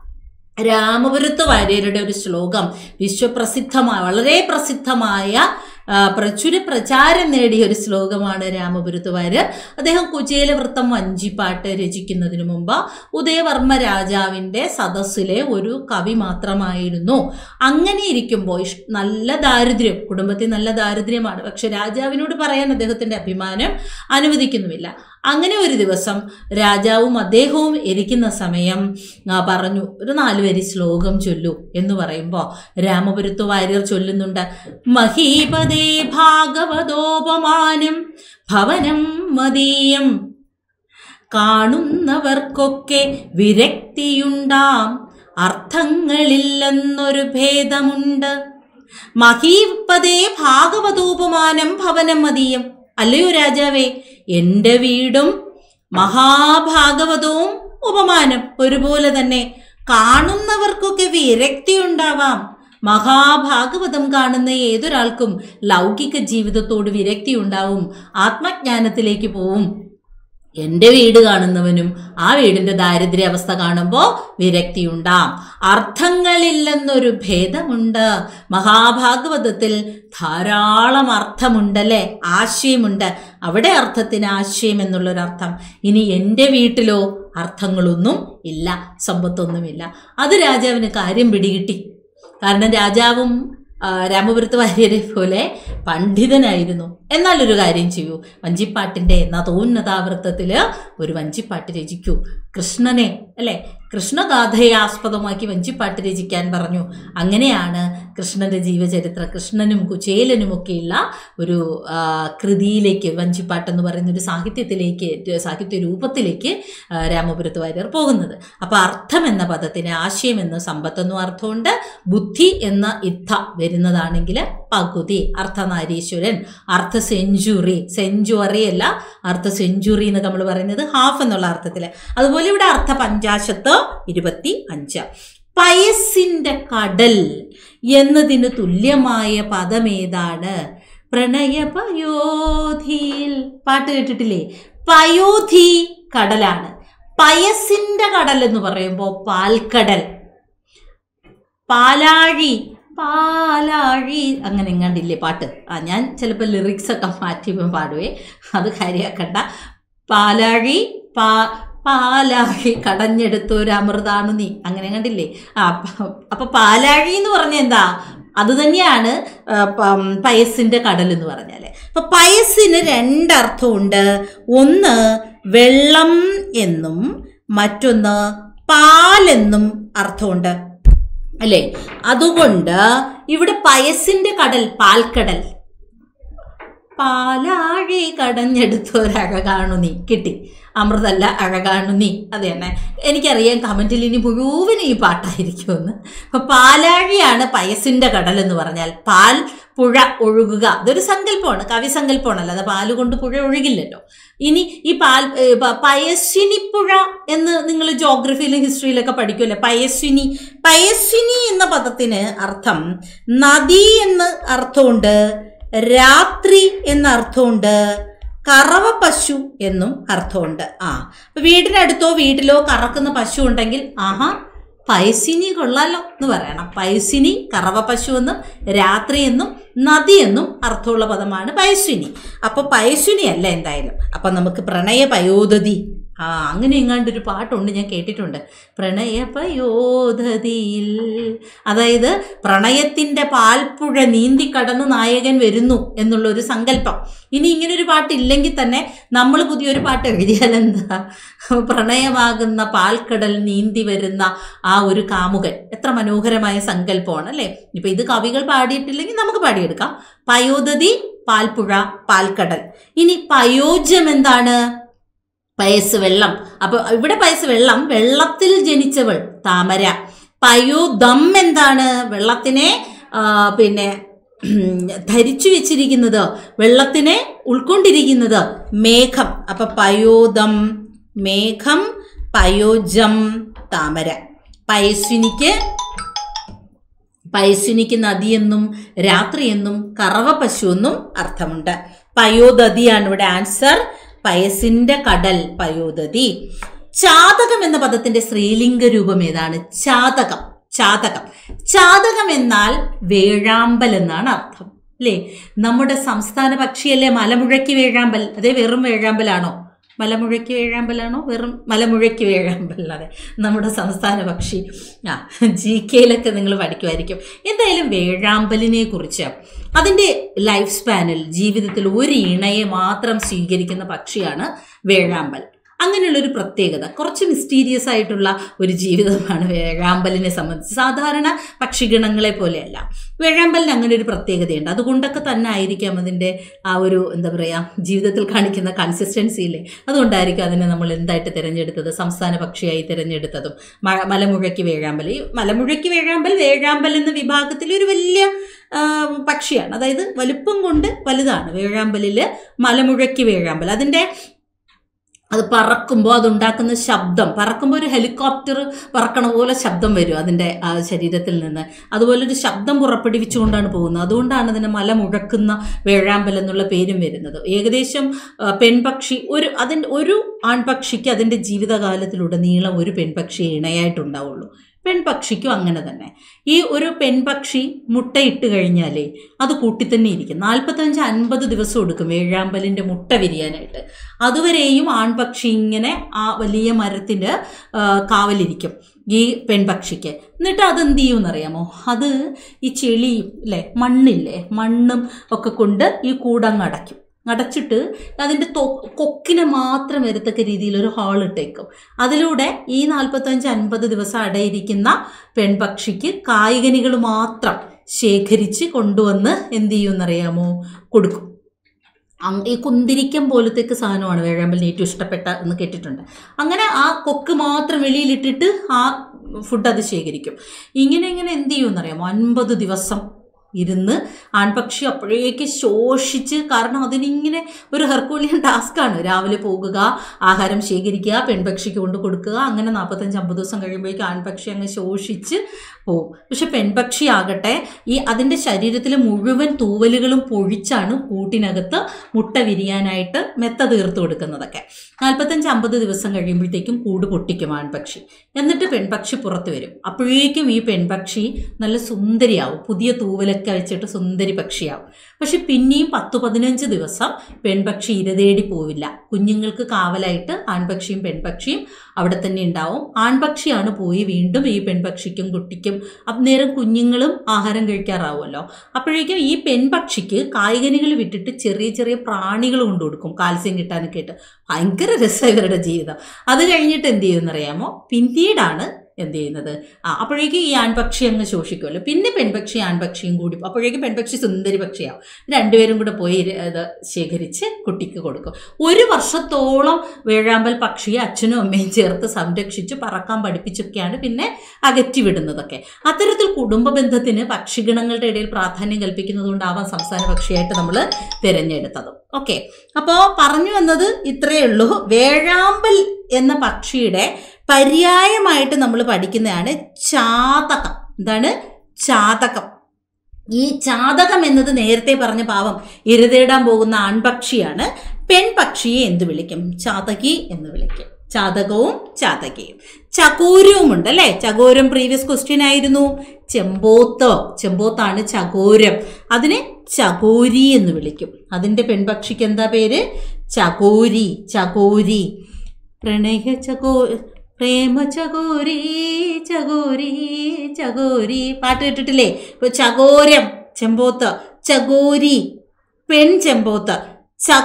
രാമപുരത്ത് വാര്യരുടെ ഒരു ശ്ലോകം വിശ്വപ്രസിദ്ധമായ വളരെ പ്രസിദ്ധമായ ആ, പ്രചുര പ്രചാരം നേടിയ ഒരു ശ്ലോകമാണ് രാമപുരത്ത് വാര്യർ അദ്ദേഹം കുചേല വൃത്തം വഞ്ചിപ്പാട്ട് രചിക്കുന്നതിന് മുമ്പ് ഉദയവർമ്മ രാജാവിൻ്റെ സദസ്സിലെ ഒരു കവി മാത്രമായിരുന്നു അങ്ങനെ ഇരിക്കുമ്പോൾ ഇഷ്- നല്ല ദാരിദ്ര്യം കുടുംബത്തിൽ നല്ല ദാരിദ്ര്യമാണ് പക്ഷെ രാജാവിനോട് പറയാൻ അദ്ദേഹത്തിൻ്റെ അഭിമാനം അനുവദിക്കുന്നുമില്ല അങ്ങനെ ഒരു ദിവസം രാജാവും അദ്ദേഹവും ഇരിക്കുന്ന സമയം ആ, പറഞ്ഞു ഒരു നാല് വരി ശ്ലോകം ചൊല്ലൂ എന്ന് പറയുമ്പോൾ രാമപുരത്ത് വാര്യർ ചൊല്ലുന്നുണ്ട് മഹീപതേ ഭാഗവതോപമാനം ഭവനം മദീയം കാണുന്നവർക്കൊക്കെ വിരക്തിയുണ്ടാം അർത്ഥങ്ങളില്ലെന്നൊരു ഭേദമുണ്ട് മഹീപതേ ഭാഗവതോപമാനം ഭവനം മതീയം അല്ലയോ രാജാവേ എൻ്റെ വീടും മഹാഭാഗവതവും ഉപമാനം ഒരുപോലെ തന്നെ കാണുന്നവർക്കൊക്കെ വിരക്തി ഉണ്ടാവാം മഹാഭാഗവതം കാണുന്ന ഏതൊരാൾക്കും ലൗകിക ജീവിതത്തോട് വിരക്തി ഉണ്ടാവും ആത്മജ്ഞാനത്തിലേക്ക് പോവും എൻ്റെ വീട് കാണുന്നവനും ആ വീടിൻ്റെ ദാരിദ്ര്യാവസ്ഥ കാണുമ്പോൾ വിരക്തിയുണ്ടാം അർത്ഥങ്ങളില്ലെന്നൊരു ഭേദമുണ്ട് മഹാഭാഗവതത്തിൽ ധാരാളം അർത്ഥമുണ്ടല്ലേ ആശയമുണ്ട് അവിടെ അർത്ഥത്തിന് ആശയം എന്നുള്ളൊരർത്ഥം ഇനി എൻ്റെ വീട്ടിലോ അർത്ഥങ്ങളൊന്നും ഇല്ല സമ്പത്തൊന്നുമില്ല അത് രാജാവിന് കാര്യം പിടികിട്ടി കാരണം രാജാവും ആ, രാമപുരത്ത് വാര്യരെ പോലെ പണ്ഡിതനായിരുന്നു എന്നാൽ ഒരു കാര്യം ചെയ്യൂ വഞ്ചിപ്പാട്ടിന്റെ നതോന്നതാവൃത്തത്തില് ഒരു വഞ്ചിപ്പാട്ട് രചിക്കൂ കൃഷ്ണനെ അല്ലെ കൃഷ്ണഗാഥയെ ആസ്പദമാക്കി വഞ്ചിപ്പാട്ട് രചിക്കാൻ പറഞ്ഞു അങ്ങനെയാണ് കൃഷ്ണന്റെ ജീവചരിത്ര കൃഷ്ണനും കുചേലനുമൊക്കെയുള്ള ഒരു ആ, കൃതിയിലേക്ക് വഞ്ചിപ്പാട്ട് എന്ന് പറയുന്ന ഒരു സാഹിത്യത്തിലേക്ക് സാഹിത്യ രൂപത്തിലേക്ക് ആ, രാമപുരത്ത് വാര്യർ പോകുന്നത് അപ്പൊ അർത്ഥം എന്ന പദത്തിന് ആശയം എന്ന സമ്പത്തെന്നും അർത്ഥമുണ്ട് ബുദ്ധി എന്ന ഇത്ത വരുന്നതാണെങ്കിൽ പകുതി അർത്ഥനാരീശ്വരൻ അർത്ഥ സെഞ്ചുറി സെഞ്ചുറി അല്ല അർത്ഥ സെഞ്ചുറി എന്ന് നമ്മൾ പറയുന്നത് ഹാഫ് എന്നുള്ള അർത്ഥത്തിൽ അതുപോലെ ഇവിടെ അർത്ഥ പഞ്ചാശത്ത് ഇരുപത്തി അഞ്ച് പയസിന്റെ കടൽ എന്നതിന് തുല്യമായ പദമേതാണ് പ്രണയപയോധിയിൽ പാട്ട് കേട്ടിട്ടില്ലേ പയോധി കടലാണ് പയസിന്റെ കടൽ എന്ന് പറയുമ്പോൾ പാൽക്കടൽ പാലാഴി പാലാഴി അങ്ങനെ എങ്ങാണ്ടില്ലേ പാട്ട് ആ ഞാൻ ചിലപ്പോൾ ലിറിക്സ് ഒക്കെ മാറ്റി പാടുവേ അത് കാര്യമാക്കണ്ട പാലാഴി പാ പാലാഴി കടഞ്ഞെടുത്തൊരു അമൃതാണു നീ അങ്ങനെ കണ്ടില്ലേ ആ പ- അപ്പൊ പാലാഴി എന്ന് പറഞ്ഞ എന്താ അത് തന്നെയാണ് ആ, പം- പയസിന്റെ കടൽ എന്ന് പറഞ്ഞാല് അപ്പൊ പയസിന് രണ്ടർത്ഥമുണ്ട് ഒന്ന് വെള്ളം എന്നും മറ്റൊന്ന് പാലെന്നും അർത്ഥമുണ്ട് അല്ലേ അതുകൊണ്ട് ഇവിടെ പയസിന്റെ കടൽ പാൽക്കടൽ പാലാഴി കടഞ്ഞെടുത്തൊരഴകാണു നീ കിട്ടി അമൃതല്ല അഴകാണു നീ അത് തന്നെ എനിക്കറിയാം കമൻറ്റിൽ ഇനി മുഴുവനും ഈ പാട്ടായിരിക്കുമെന്ന് അപ്പൊ പാലാഴിയാണ് പയസിന്റെ കടൽ എന്ന് പറഞ്ഞാൽ പാൽ പുഴ ഒഴുകുക അതൊരു സങ്കല്പമാണ് കവിസങ്കല്പമാണല്ലോ അത് പാല് കൊണ്ട് പുഴ ഒഴുകില്ലല്ലോ ഇനി ഈ പാൽ ഏ, പ- പയസ്വിനി പുഴ എന്ന് നിങ്ങൾ ജോഗ്രഫിയിലും ഹിസ്റ്ററിയിലൊക്കെ പഠിക്കുമല്ലോ പയസ്വിനി പയസ്വിനി എന്ന പദത്തിന് അർത്ഥം നദി എന്ന് അർത്ഥമുണ്ട് രാത്രി എന്ന അർത്ഥമുണ്ട് കറവ പശു എന്നും അർത്ഥമുണ്ട് ആ അപ്പൊ വീടിനടുത്തോ വീട്ടിലോ കറക്കുന്ന പശു ഉണ്ടെങ്കിൽ ആഹാ പയസിനി കൊള്ളാലോ എന്ന് പറയണം പയസിനി കറവ പശു എന്നും രാത്രി എന്നും നദി എന്നും അർത്ഥമുള്ള പദമാണ് പയസ്വിനി അപ്പൊ പയസ്വിനി അല്ല എന്തായാലും അപ്പൊ നമുക്ക് പ്രണയ പയോധതി ആ അങ്ങനെ എങ്ങാണ്ടൊരു പാട്ടുണ്ട് ഞാൻ കേട്ടിട്ടുണ്ട് പ്രണയ പയോധതിയിൽ അതായത് പ്രണയത്തിന്റെ പാൽപ്പുഴ നീന്തി കടന്ന് നായകൻ വരുന്നു എന്നുള്ള ഒരു സങ്കല്പം ഇനി ഇങ്ങനൊരു പാട്ടില്ലെങ്കിൽ തന്നെ നമ്മൾ പുതിയൊരു പാട്ട് എഴുതിയാൽ എന്താ പ്രണയമാകുന്ന പാൽക്കടൽ നീന്തി വരുന്ന ആ ഒരു കാമുകൻ എത്ര മനോഹരമായ സങ്കല്പമാണ് അല്ലേ ഇപ്പൊ ഇത് കവികൾ പാടിയിട്ടില്ലെങ്കിൽ നമുക്ക് പാടിയെടുക്കാം പയോധതി പാൽപ്പുഴ പാൽക്കടൽ ഇനി പയോജ്യം എന്താണ് പയസ് വെള്ളം അപ്പൊ ഇവിടെ പയസ് വെള്ളം വെള്ളത്തിൽ ജനിച്ചവൾ താമര പയോദം എന്താണ് വെള്ളത്തിനെ ആ, പിന്നെ ഉം, ധരിച്ചു വെച്ചിരിക്കുന്നത് വെള്ളത്തിനെ ഉൾക്കൊണ്ടിരിക്കുന്നത് മേഘം അപ്പൊ പയോദം മേഘം പയോജം താമര പയസ്വിനിക്ക് പയസ്വിനിക്ക് നദിയെന്നും രാത്രിയെന്നും കറവ പശു എന്നും അർത്ഥമുണ്ട് പയോദതിയാണ് ഇവിടെ ആൻസർ പയസിന്റെ കടൽ പയോദതി ചാതകം എന്ന പദത്തിന്റെ സ്ത്രീലിംഗ രൂപം ഏതാണ് ചാതകം ചാതകം ചാതകം എന്നാൽ വേഴാമ്പൽ എന്നാണ് അർത്ഥം അല്ലേ നമ്മുടെ സംസ്ഥാന പക്ഷിയല്ലേ മലമുഴക്കി വേഴാമ്പൽ അതേ വെറും വേഴാമ്പലാണോ മലമുഴക്കി വേഴാമ്പലാണോ വെറും മലമുഴക്കി വേഴാമ്പൽ അതെ നമ്മുടെ സംസ്ഥാന പക്ഷി ആ ജി കെയിലൊക്കെ നിങ്ങൾ പഠിക്കുമായിരിക്കും എന്തായാലും വേഴാമ്പലിനെ കുറിച്ച് അതിൻ്റെ ലൈഫ് സ്പാനിൽ ജീവിതത്തിൽ ഒരു ഇണയെ മാത്രം സ്വീകരിക്കുന്ന പക്ഷിയാണ് വേഴാമ്പൽ അങ്ങനെയുള്ളൊരു പ്രത്യേകത കുറച്ച് മിസ്റ്റീരിയസ് ആയിട്ടുള്ള ഒരു ജീവിതമാണ് വേഴാമ്പലിനെ സംബന്ധിച്ച് സാധാരണ പക്ഷിഗണങ്ങളെ പോലെയല്ല വേഴാമ്പലിന് അങ്ങനെ ഒരു പ്രത്യേകതയുണ്ട് അതുകൊണ്ടൊക്കെ തന്നെ ആയിരിക്കാം അതിൻ്റെ ആ ഒരു എന്താ പറയുക ജീവിതത്തിൽ കാണിക്കുന്ന കൺസിസ്റ്റൻസി ഇല്ലേ അതുകൊണ്ടായിരിക്കും അതിനെ നമ്മൾ എന്തായിട്ട് തിരഞ്ഞെടുത്തത് സംസ്ഥാന പക്ഷിയായി തിരഞ്ഞെടുത്തതും മ- മലമുഴക്കി വേഴാമ്പൽ ഈ മലമുഴക്കി വേഴാമ്പൽ വേഴാമ്പൽ എന്ന വിഭാഗത്തിൽ ഒരു വലിയ ആ, പക്ഷിയാണ് അതായത് വലുപ്പം കൊണ്ട് വലുതാണ് വേഴാമ്പലിൽ മലമുഴക്കി വേഴാമ്പൽ അതിൻ്റെ അത് പറക്കുമ്പോൾ അതുണ്ടാക്കുന്ന ശബ്ദം പറക്കുമ്പോൾ ഒരു ഹെലികോപ്റ്റർ പറക്കണ പോലെ ശബ്ദം വരും അതിൻ്റെ ആ ശരീരത്തിൽ നിന്ന് അതുപോലെ ഒരു ശബ്ദം പുറപ്പെടുവിച്ചുകൊണ്ടാണ് പോകുന്നത് അതുകൊണ്ടാണ് അതിന് മല മുഴക്കുന്ന വേഴാമ്പൽ എന്നുള്ള പേരും വരുന്നത് ഏകദേശം ആ, പെൺപക്ഷി ഒരു അതിൻ്റെ ഒരു ആൺപക്ഷിക്ക് അതിൻ്റെ ജീവിതകാലത്തിലുടനീളം ഒരു പെൺപക്ഷി ഇണയായിട്ടുണ്ടാവുള്ളൂ പെൺപക്ഷിക്കും അങ്ങനെ തന്നെ ഈ ഒരു പെൺപക്ഷി മുട്ടയിട്ട് കഴിഞ്ഞാലേ അത് കൂട്ടി തന്നെ ഇരിക്കും നാൽപ്പത്തഞ്ച് അൻപത് ദിവസം എടുക്കും വേഴാമ്പലിൻ്റെ മുട്ട വിരിയാനായിട്ട് അതുവരെയും ആൺപക്ഷി ഇങ്ങനെ ആ വലിയ മരത്തിൻ്റെ ആ, കാവലിരിക്കും ഈ പെൺപക്ഷിക്ക് എന്നിട്ട് അത് എന്ത് ചെയ്യും എന്നറിയാമോ അത് ഈ ചെളിയും അല്ലേ മണ്ണില്ലേ മണ്ണും ഒക്കെ കൊണ്ട് ഈ കൂടങ്ങ് അടയ്ക്കും അടച്ചിട്ട് അതിൻ്റെ തൊ കൊക്കിനെ മാത്രം വരത്തക്ക രീതിയിൽ ഒരു ഹാൾ ഇട്ടേക്കും അതിലൂടെ ഈ നാൽപ്പത്തഞ്ച് അൻപത് ദിവസം അടയിരിക്കുന്ന പെൺപക്ഷിക്ക് കായികനികൾ മാത്രം ശേഖരിച്ച് കൊണ്ടുവന്ന് എന്ത് ചെയ്യുമെന്നറിയാമോ കൊടുക്കും അങ് ഈ കുന്തിരിക്കം പോലത്തേക്ക് സാധനമാണ് വേഴാമ്പലിന് ഏറ്റവും ഇഷ്ടപ്പെട്ട എന്ന് കേട്ടിട്ടുണ്ട് അങ്ങനെ ആ കൊക്ക് മാത്രം വെളിയിലിട്ടിട്ട് ആ ഫുഡ് അത് ശേഖരിക്കും ഇങ്ങനെ ഇങ്ങനെ എന്ത് ചെയ്യുമെന്നറിയാമോ അൻപത് ദിവസം ഇരുന്ന് ആൺപക്ഷി അപ്പോഴേക്ക് ശോഷിച്ച് കാരണം അതിനിങ്ങനെ ഒരു ഹെർക്കൂലിയൻ ടാസ്ക്കാണ് രാവിലെ പോകുക ആഹാരം ശേഖരിക്കുക പെൺപക്ഷിക്ക് കൊണ്ട് കൊടുക്കുക അങ്ങനെ നാൽപ്പത്തഞ്ച് അമ്പത് ദിവസം കഴിയുമ്പോഴേക്കും ആൺപക്ഷി അങ്ങ് ശോഷിച്ച് പോവും പക്ഷെ പെൺപക്ഷി ആകട്ടെ ഈ അതിൻ്റെ ശരീരത്തിലെ മുഴുവൻ തൂവലുകളും പൊഴിച്ചാണ് കൂട്ടിനകത്ത് മുട്ട വിരിയാനായിട്ട് മെത്ത തീർത്ത് കൊടുക്കുന്നതൊക്കെ നാൽപ്പത്തഞ്ച് അമ്പത് ദിവസം കഴിയുമ്പോഴത്തേക്കും കൂട് പൊട്ടിക്കും ആൺപക്ഷി എന്നിട്ട് പെൺപക്ഷി പുറത്ത് വരും അപ്പോഴേക്കും ഈ പെൺപക്ഷി നല്ല സുന്ദരിയാവും പുതിയ തൂവലൊക്കെ വെച്ചിട്ട് സുന്ദരി പക്ഷിയാവും പക്ഷെ പിന്നെയും പത്ത് പതിനഞ്ച് ദിവസം പെൺപക്ഷി ഇരതേടി പോവില്ല കുഞ്ഞുങ്ങൾക്ക് കാവലായിട്ട് ആൺപക്ഷിയും പെൺപക്ഷിയും അവിടെ തന്നെ ഉണ്ടാവും ആൺപക്ഷിയാണ് പോയി വീണ്ടും ഈ പെൺപക്ഷിക്കും കുട്ടിക്കും അന്നേരം കുഞ്ഞുങ്ങളും ആഹാരം കഴിക്കാറാവുമല്ലോ അപ്പോഴേക്കും ഈ പെൺപക്ഷിക്ക് കായികനികൾ വിട്ടിട്ട് ചെറിയ ചെറിയ പ്രാണികൾ കൊണ്ടു കൊടുക്കും കാൽസ്യം കിട്ടാനൊക്കെ ആയിട്ട് ഭയങ്കര രസമാണ് ഇവരുടെ ജീവിതം അത് കഴിഞ്ഞിട്ട് എന്ത് ചെയ്യുമെന്നറിയാമോ പിന്നീടാണ് എന്ത് ചെയ്യുന്നത് ആ അപ്പോഴേക്കും ഈ ആൺപക്ഷി അങ്ങ് ശോഷിക്കുമല്ലോ പിന്നെ പെൺപക്ഷി ആൺപക്ഷിയും കൂടി അപ്പോഴേക്കും പെൺപക്ഷി സുന്ദരി പക്ഷിയാവും രണ്ടുപേരും കൂടെ പോയി ഇത് ഇത് ശേഖരിച്ച് കുട്ടിക്ക് കൊടുക്കും ഒരു വർഷത്തോളം വേഴാമ്പൽ പക്ഷിയെ അച്ഛനും അമ്മയും ചേർത്ത് സംരക്ഷിച്ച് പറക്കാൻ പഠിപ്പിച്ചൊക്കെയാണ് പിന്നെ അകറ്റി വിടുന്നതൊക്കെ അത്തരത്തിൽ കുടുംബ ബന്ധത്തിന് പക്ഷിഗണങ്ങളുടെ ഇടയിൽ പ്രാധാന്യം കൽപ്പിക്കുന്നതുകൊണ്ടാവാം സംസ്ഥാന പക്ഷിയായിട്ട് നമ്മൾ തിരഞ്ഞെടുത്തത് ഓക്കെ അപ്പോൾ പറഞ്ഞു വന്നത് ഇത്രയേ ഉള്ളൂ വേഴാമ്പൽ എന്ന പക്ഷിയുടെ പര്യായമായിട്ട് നമ്മൾ പഠിക്കുന്നതാണ് ചാതകം എന്താണ് ചാതകം ഈ ചാതകം എന്നത് നേരത്തെ പറഞ്ഞ പാവം ഇരതേടാൻ പോകുന്ന ആൺപക്ഷിയാണ് പെൺപക്ഷിയെ എന്ത് വിളിക്കും ചാതകി എന്ന് വിളിക്കും ചാതകവും ചാതകയും ചകോരവും ഉണ്ട് അല്ലേ ചകോരം പ്രീവിയസ് ക്വസ്റ്റ്യൻ ആയിരുന്നു ചെമ്പോത്തോ ചെമ്പോത്താണ് ചകോരം അതിനെ ചകോരി എന്ന് വിളിക്കും അതിൻ്റെ പെൺപക്ഷിക്ക് എന്താ പേര് ചകോരി ചകോരി പ്രണയ ചകോ പ്രേമ ചകോരി ചകോരി ചകോരി പാട്ട് കേട്ടിട്ടില്ലേ ഇപ്പൊ ചകോരം ചെമ്പോത്ത് ചകോരി പെൺ ചെമ്പോത്ത് ച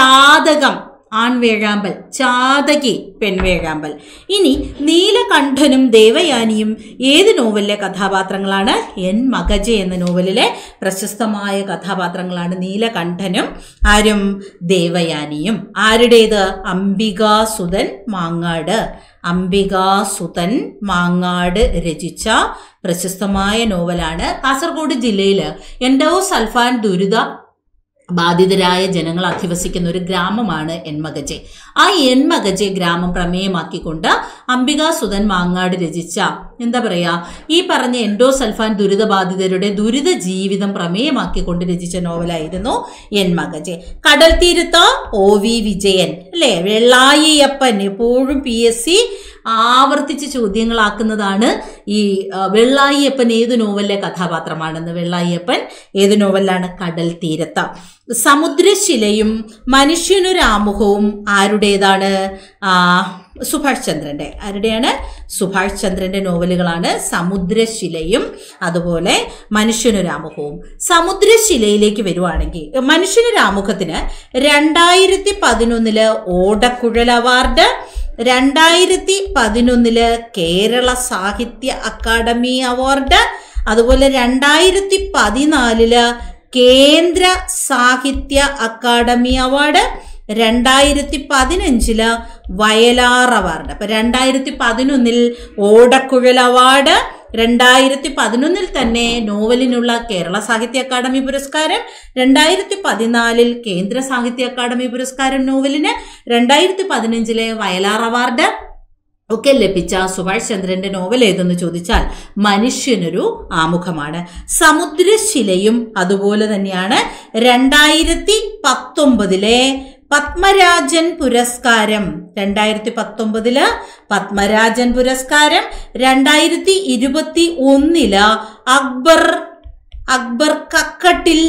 ചാതകം ആൺവേഴാമ്പൽ ചാതകി പെൺവേഴാമ്പൽ ഇനി നീലകണ്ഠനും ദേവയാനിയും ഏത് നോവലിലെ കഥാപാത്രങ്ങളാണ് എൻ മഗജ എന്ന നോവലിലെ പ്രശസ്തമായ കഥാപാത്രങ്ങളാണ് നീലകണ്ഠനും ആരും ദേവയാനിയും ആരുടേത് അംബികാസുതൻ മാങ്ങാട് അംബികാസുതൻ മാങ്ങാട് രചിച്ച പ്രശസ്തമായ നോവലാണ് കാസർഗോഡ് ജില്ലയിൽ എൻഡോ സൽഫാൻ ദുരിത ബാധിതരായ ജനങ്ങൾ അധിവസിക്കുന്ന ഒരു ഗ്രാമമാണ് എൻമകജെ ആ എൻമകജെ ഗ്രാമം പ്രമേയമാക്കിക്കൊണ്ട് അംബികാസുധൻ മാങ്ങാട് രചിച്ച എന്താ പറയാ ഈ പറഞ്ഞ എൻഡോസൾഫാൻ ദുരിതബാധിതരുടെ ദുരിത ജീവിതം പ്രമേയമാക്കിക്കൊണ്ട് രചിച്ച നോവലായിരുന്നു എൻമകജെ കടൽ തീരത്ത് ഒ വി വിജയൻ അല്ലേ വെള്ളായിയപ്പൻ എപ്പോഴും പി എസ് സി ആവർത്തിച്ച് ചോദ്യങ്ങളാക്കുന്നതാണ് ഈ ആ, വെള്ളായിയപ്പൻ ഏത് നോവലിലെ കഥാപാത്രമാണെന്ന് വെള്ളായിയപ്പൻ ഏത് നോവലിലാണ് കടൽ തീരത്ത് സമുദ്രശിലയും മനുഷ്യനൊരാമുഖവും ആരുടേതാണ് ആ, സുഭാഷ് ചന്ദ്രന്റെ ആരുടെയാണ് സുഭാഷ് ചന്ദ്രന്റെ നോവലുകളാണ് സമുദ്രശിലയും അതുപോലെ മനുഷ്യനൊരാമുഖവും സമുദ്രശിലയിലേക്ക് വരുവാണെങ്കിൽ മനുഷ്യനൊരാമുഖത്തിന് രണ്ടായിരത്തി പതിനൊന്നില് ഓടക്കുഴൽ അവാർഡ് രണ്ടായിരത്തി പതിനൊന്നില് കേരള സാഹിത്യ അക്കാദമി അവാർഡ് അതുപോലെ രണ്ടായിരത്തി പതിനാലില് കേന്ദ്ര സാഹിത്യ അക്കാദമി അവാർഡ് രണ്ടായിരത്തി പതിനഞ്ചില് വയലാർ അവാർഡ് അപ്പൊ രണ്ടായിരത്തി പതിനൊന്നിൽ ഓടക്കുഴൽ അവാർഡ് രണ്ടായിരത്തി പതിനൊന്നിൽ തന്നെ നോവലിനുള്ള കേരള സാഹിത്യ അക്കാദമി പുരസ്കാരം രണ്ടായിരത്തി പതിനാലിൽ കേന്ദ്ര സാഹിത്യ അക്കാദമി പുരസ്കാരം നോവലിന് രണ്ടായിരത്തി പതിനഞ്ചിലെ വയലാർ അവാർഡ് ഒക്കെ ലഭിച്ച സുഭാഷ് ചന്ദ്രന്റെ നോവൽ ഏതെന്ന് ചോദിച്ചാൽ മനുഷ്യനൊരു ആമുഖമാണ് സമുദ്രശിലയും അതുപോലെ തന്നെയാണ് രണ്ടായിരത്തി പത്തൊമ്പതിലെ പത്മരാജൻ പുരസ്കാരം രണ്ടായിരത്തി പത്തൊമ്പതില് പത്മരാജൻ പുരസ്കാരം രണ്ടായിരത്തി ഇരുപത്തി ഒന്നില് അക്ബർ അക്ബർ കക്കട്ടിൽ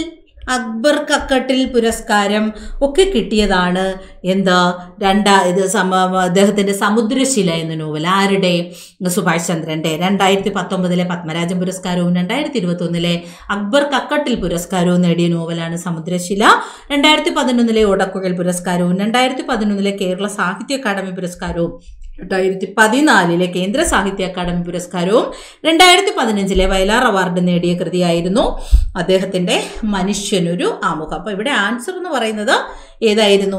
അക്ബർ കക്കട്ടിൽ പുരസ്കാരം ഒക്കെ കിട്ടിയതാണ് എന്താ രണ്ടാ ഇത് സമ അദ്ദേഹത്തിന്റെ സമുദ്രശില എന്ന നോവൽ ആരുടെ സുഭാഷ് ചന്ദ്രന്റെ രണ്ടായിരത്തി പത്തൊമ്പതിലെ പത്മരാജൻ പുരസ്കാരവും രണ്ടായിരത്തി ഇരുപത്തി ഒന്നിലെ അക്ബർ കക്കട്ടിൽ പുരസ്കാരവും നേടിയ നോവലാണ് സമുദ്രശില രണ്ടായിരത്തി പതിനൊന്നിലെ ഓടക്കുഴൽ പുരസ്കാരവും രണ്ടായിരത്തി പതിനൊന്നിലെ കേരള സാഹിത്യ അക്കാദമി പുരസ്കാരവും രണ്ടായിരത്തി പതിനാലിലെ കേന്ദ്ര സാഹിത്യ അക്കാദമി പുരസ്കാരവും രണ്ടായിരത്തി പതിനഞ്ചിലെ വയലാർ അവാർഡ് നേടിയ കൃതിയായിരുന്നു അദ്ദേഹത്തിന്റെ മനുഷ്യനൊരു ആമുഖം അപ്പൊ ഇവിടെ ആൻസർ എന്ന് പറയുന്നത് ഏതായിരുന്നു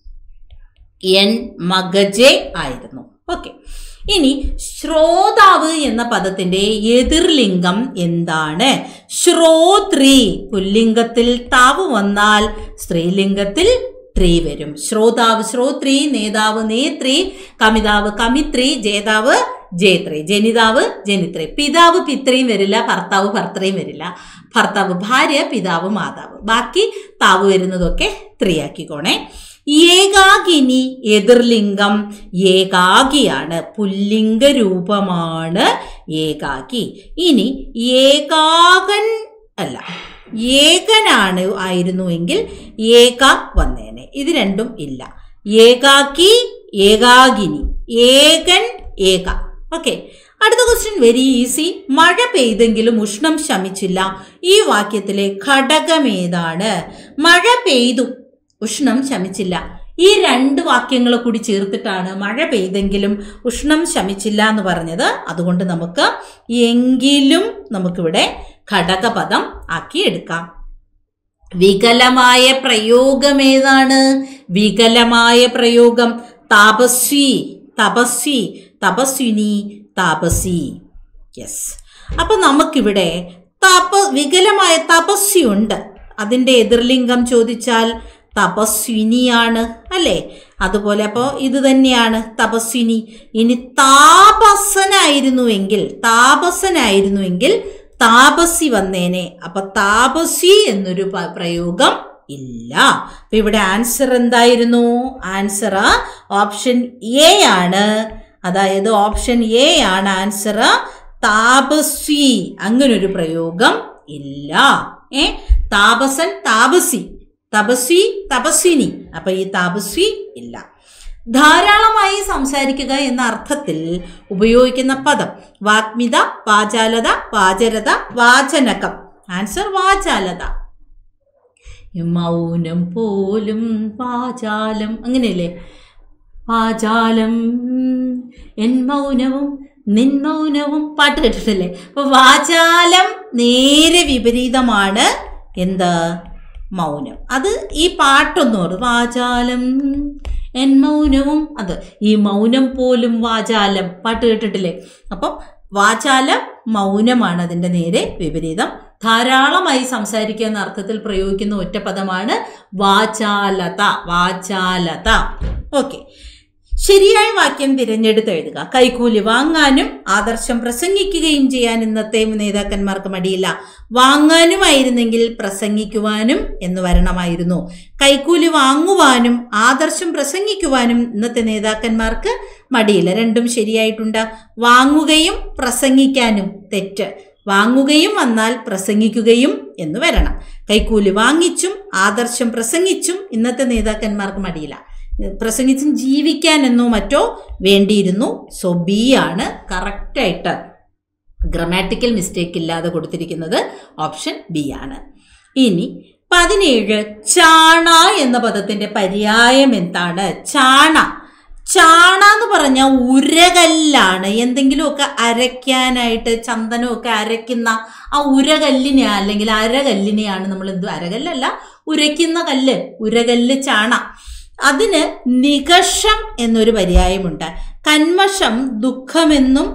എൻ മഗജെ ആയിരുന്നു ഓക്കെ ഇനി ശ്രോതാവ് എന്ന പദത്തിന്റെ എതിർലിംഗം എന്താണ് ശ്രോത്രി പുല്ലിംഗത്തിൽ താവ് വന്നാൽ സ്ത്രീലിംഗത്തിൽ ത്രീ വരും ശ്രോതാവ് ശ്രോത്രി നേതാവ് നേത്രി കമിതാവ് കമിത്രി ജേതാവ് ജേത്രി ജനിതാവ് ജനിത്രി പിതാവ് പിത്രയും വരില്ല ഭർത്താവ് ഭർത്തയും വരില്ല ഭർത്താവ് ഭാര്യ പിതാവ് മാതാവ് ബാക്കി താവ് വരുന്നതൊക്കെ ത്രീയാക്കിക്കോണേ ഏകാകിനി എതിർലിംഗം ഏകാകിയാണ് പുല്ലിംഗ രൂപമാണ് ഏകാകി ഇനി ഏകാകൻ അല്ല ഏകനാണ് ആയിരുന്നുവെങ്കിൽ ഏക വന്നേനെ ഇത് രണ്ടും ഇല്ല ഏകാക്കി ഏകാകിനി ഏകൻ ഏക ഓക്കെ അടുത്ത ക്വസ്റ്റ്യൻ വെരി ഈസി മഴ പെയ്തെങ്കിലും ഉഷ്ണം ശമിച്ചില്ല ഈ വാക്യത്തിലെ ഘടകം ഏതാണ് മഴ പെയ്തു ഉഷ്ണം ശമിച്ചില്ല ഈ രണ്ട് വാക്യങ്ങൾ കൂടി ചേർത്തിട്ടാണ് മഴ പെയ്തെങ്കിലും ഉഷ്ണം ശമിച്ചില്ല എന്ന് പറഞ്ഞത് അതുകൊണ്ട് നമുക്ക് എങ്കിലും നമുക്കിവിടെ ഘടകപദം ആക്കി എടുക്കാം വികലമായ പ്രയോഗം ഏതാണ് വികലമായ പ്രയോഗം താപസ്വി തപസ്വി തപസ്വിനി താപസി യെസ് അപ്പൊ നമുക്കിവിടെ തപ വികലമായ തപസ്വി ഉണ്ട് അതിന്റെ എതിർലിംഗം ചോദിച്ചാൽ തപസ്വിനിയാണ് അല്ലേ അതുപോലെ അപ്പോൾ ഇത് തന്നെയാണ് തപസ്വിനി ഇനി താപസനായിരുന്നുവെങ്കിൽ താപസനായിരുന്നുവെങ്കിൽ താപസി വന്നേനെ അപ്പൊ താപസി എന്നൊരു പ- പ്രയോഗം ഇല്ല അപ്പൊ ഇവിടെ ആൻസർ എന്തായിരുന്നു ആൻസർ ഓപ്ഷൻ എ ആണ് അതായത് ഓപ്ഷൻ എ ആണ് ആൻസർ താപസ്വി അങ്ങനൊരു പ്രയോഗം ഇല്ല ഏ താപസൻ താപസി തപസ്വി തപസ്വിനി അപ്പൊ ഈ താപസ്വി ഇല്ല ധാരാളമായി സംസാരിക്കുക എന്ന അർത്ഥത്തിൽ ഉപയോഗിക്കുന്ന പദം വാഗ്മിത വാചാലത വാചരത വാചനകം ആൻസർ വാചാലത മൗനം പോലും വാചാലം അങ്ങനെയല്ലേ വാചാലം എൻ മൗനവും നിൻ മൗനവും പാട്ട് കേട്ടിട്ടില്ലേ അപ്പൊ വാചാലം നേരെ വിപരീതമാണ് എന്ത് മൗനം അത് ഈ പാട്ടൊന്നും ഓർത്ത് വാചാലം എൻ മൗനവും അത് ഈ മൗനം പോലും വാചാലം പാട്ട് കേട്ടിട്ടില്ലേ അപ്പം വാചാലം മൗനമാണ് അതിൻ്റെ നേരെ വിപരീതം ധാരാളമായി സംസാരിക്കുക എന്ന അർത്ഥത്തിൽ പ്രയോഗിക്കുന്ന ഒറ്റപ്പദമാണ് വാചാലത വാചാലത ഓക്കെ ശരിയായ വാക്യം തിരഞ്ഞെടുത്ത് എഴുതുക കൈക്കൂലി വാങ്ങാനും ആദർശം പ്രസംഗിക്കുകയും ചെയ്യാൻ ഇന്നത്തെ നേതാക്കന്മാർക്ക് മടിയില്ല വാങ്ങാനുമായിരുന്നെങ്കിൽ പ്രസംഗിക്കുവാനും എന്ന് വരണമായിരുന്നു കൈക്കൂലി വാങ്ങുവാനും ആദർശം പ്രസംഗിക്കുവാനും ഇന്നത്തെ നേതാക്കന്മാർക്ക് മടിയില്ല രണ്ടും ശരിയായിട്ടുണ്ട് വാങ്ങുകയും പ്രസംഗിക്കാനും തെറ്റ് വാങ്ങുകയും വന്നാൽ പ്രസംഗിക്കുകയും എന്ന് വരണം കൈക്കൂലി വാങ്ങിച്ചും ആദർശം പ്രസംഗിച്ചും ഇന്നത്തെ നേതാക്കന്മാർക്ക് മടിയില്ല പ്രസംഗിച്ചും ജീവിക്കാൻ എന്നോ മറ്റോ വേണ്ടിയിരുന്നു സോ ബി ആണ് കറക്റ്റായിട്ട് ഗ്രമാറ്റിക്കൽ മിസ്റ്റേക്ക് ഇല്ലാതെ കൊടുത്തിരിക്കുന്നത് ഓപ്ഷൻ ബി ആണ് ഇനി പതിനേഴ് ചാണ എന്ന പദത്തിന്റെ പര്യായം എന്താണ് ചാണ ചാണ എന്ന് പറഞ്ഞാൽ ഉരകല്ലാണ് എന്തെങ്കിലുമൊക്കെ അരയ്ക്കാനായിട്ട് ചന്ദനമൊക്കെ അരയ്ക്കുന്ന ആ ഉരകല്ലിനെ അല്ലെങ്കിൽ അരകല്ലിനെയാണ് നമ്മൾ എന്ത് അരകല്ലല്ല ഉരയ്ക്കുന്ന കല്ല് ഉരകല്ല് ചാണ അതിന് നികഷം എന്നൊരു പര്യായമുണ്ട് കന്മഷം ദുഃഖമെന്നും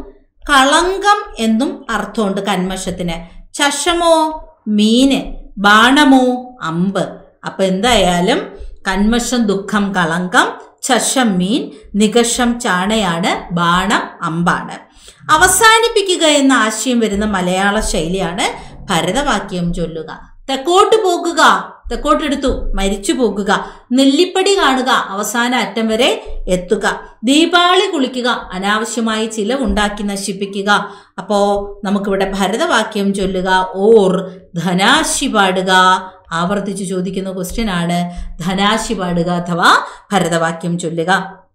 കളങ്കം എന്നും അർത്ഥമുണ്ട് കന്മഷത്തിന് ചഷമോ മീന് ബാണമോ അമ്പ് അപ്പൊ എന്തായാലും കന്മഷം ദുഃഖം കളങ്കം ചഷം മീൻ നികഷം ചാണയാണ് ബാണം അമ്പാണ് അവസാനിപ്പിക്കുക എന്ന ആശയം വരുന്ന മലയാള ശൈലിയാണ് ഭരതവാക്യം ചൊല്ലുക തെക്കോട്ട് പോകുക തെക്കോട്ടെടുത്തു മരിച്ചു പോകുക നെല്ലിപ്പടി കാണുക അവസാന അറ്റം വരെ എത്തുക ദീപാവളി കുളിക്കുക അനാവശ്യമായി ചിലവുണ്ടാക്കി നശിപ്പിക്കുക അപ്പോ നമുക്കിവിടെ ഭരതവാക്യം ചൊല്ലുക ഓർ ധനാശി പാടുക ആവർത്തിച്ച് ചോദിക്കുന്ന ക്വസ്റ്റ്യൻ ആണ് ധനാശി പാടുക അഥവാ ഭരതവാക്യം ചൊല്ലുക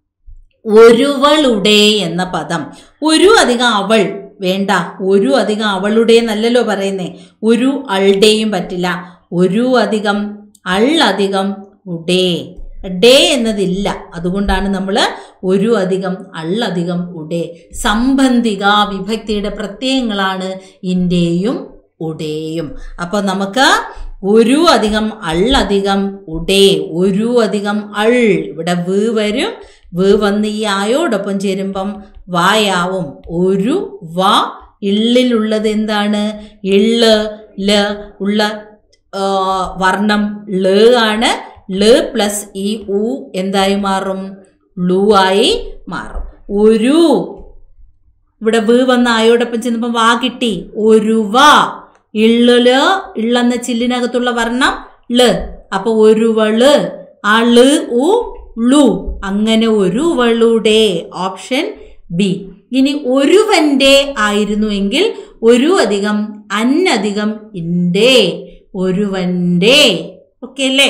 ഒരുവളുടെ എന്ന പദം ഒരു അധികം അവൾ വേണ്ട ഒരു അധികം അവളുടെ എന്നല്ലല്ലോ പറയുന്നേ ഒരു അൾടെയും പറ്റില്ല ഒരു അധികം അൾ അധികം ഉടേ ഡേ എന്നതില്ല അതുകൊണ്ടാണ് നമ്മൾ ഒരു അധികം അള്ളധികം ഉടേ സംബന്ധിക വിഭക്തിയുടെ പ്രത്യയങ്ങളാണ് ഇന്റെയും ഉടേയും അപ്പോൾ നമുക്ക് ഒരു അധികം അള്ളധികം ഉടേ ഒരു അധികം അൾ ഇവിടെ വ് വരും വ് വന്ന് ഈ ആയോടൊപ്പം ചേരുമ്പം വായാവും ഒരു വ ഇള്ളിലുള്ളത് എന്താണ് ഇള്ള് ല ഉള്ള ആ, വർണ്ണം ല് ആണ് ല് പ്ലസ് ഈ ഉ എന്തായി മാറും ലു ആയി മാറും ഒരു ഇവിടെ വ് വന്ന ആയോടൊപ്പം ചെന്നപ്പം വാ കിട്ടി ഒരു വ ഇള്ളില് ഇള്ളെന്ന ചില്ലിനകത്തുള്ള വർണ്ണം ള് അപ്പൊ ഒരുവള് ആ ള് ഉ ളു അങ്ങനെ ഒരുവളുടെ ഓപ്ഷൻ ബി ഇനി ഒരുവന്റെ ആയിരുന്നുവെങ്കിൽ ഒരു അധികം അന്നധികം ഇന്റെ ഒരുവന്റെ ഓക്കെ അല്ലേ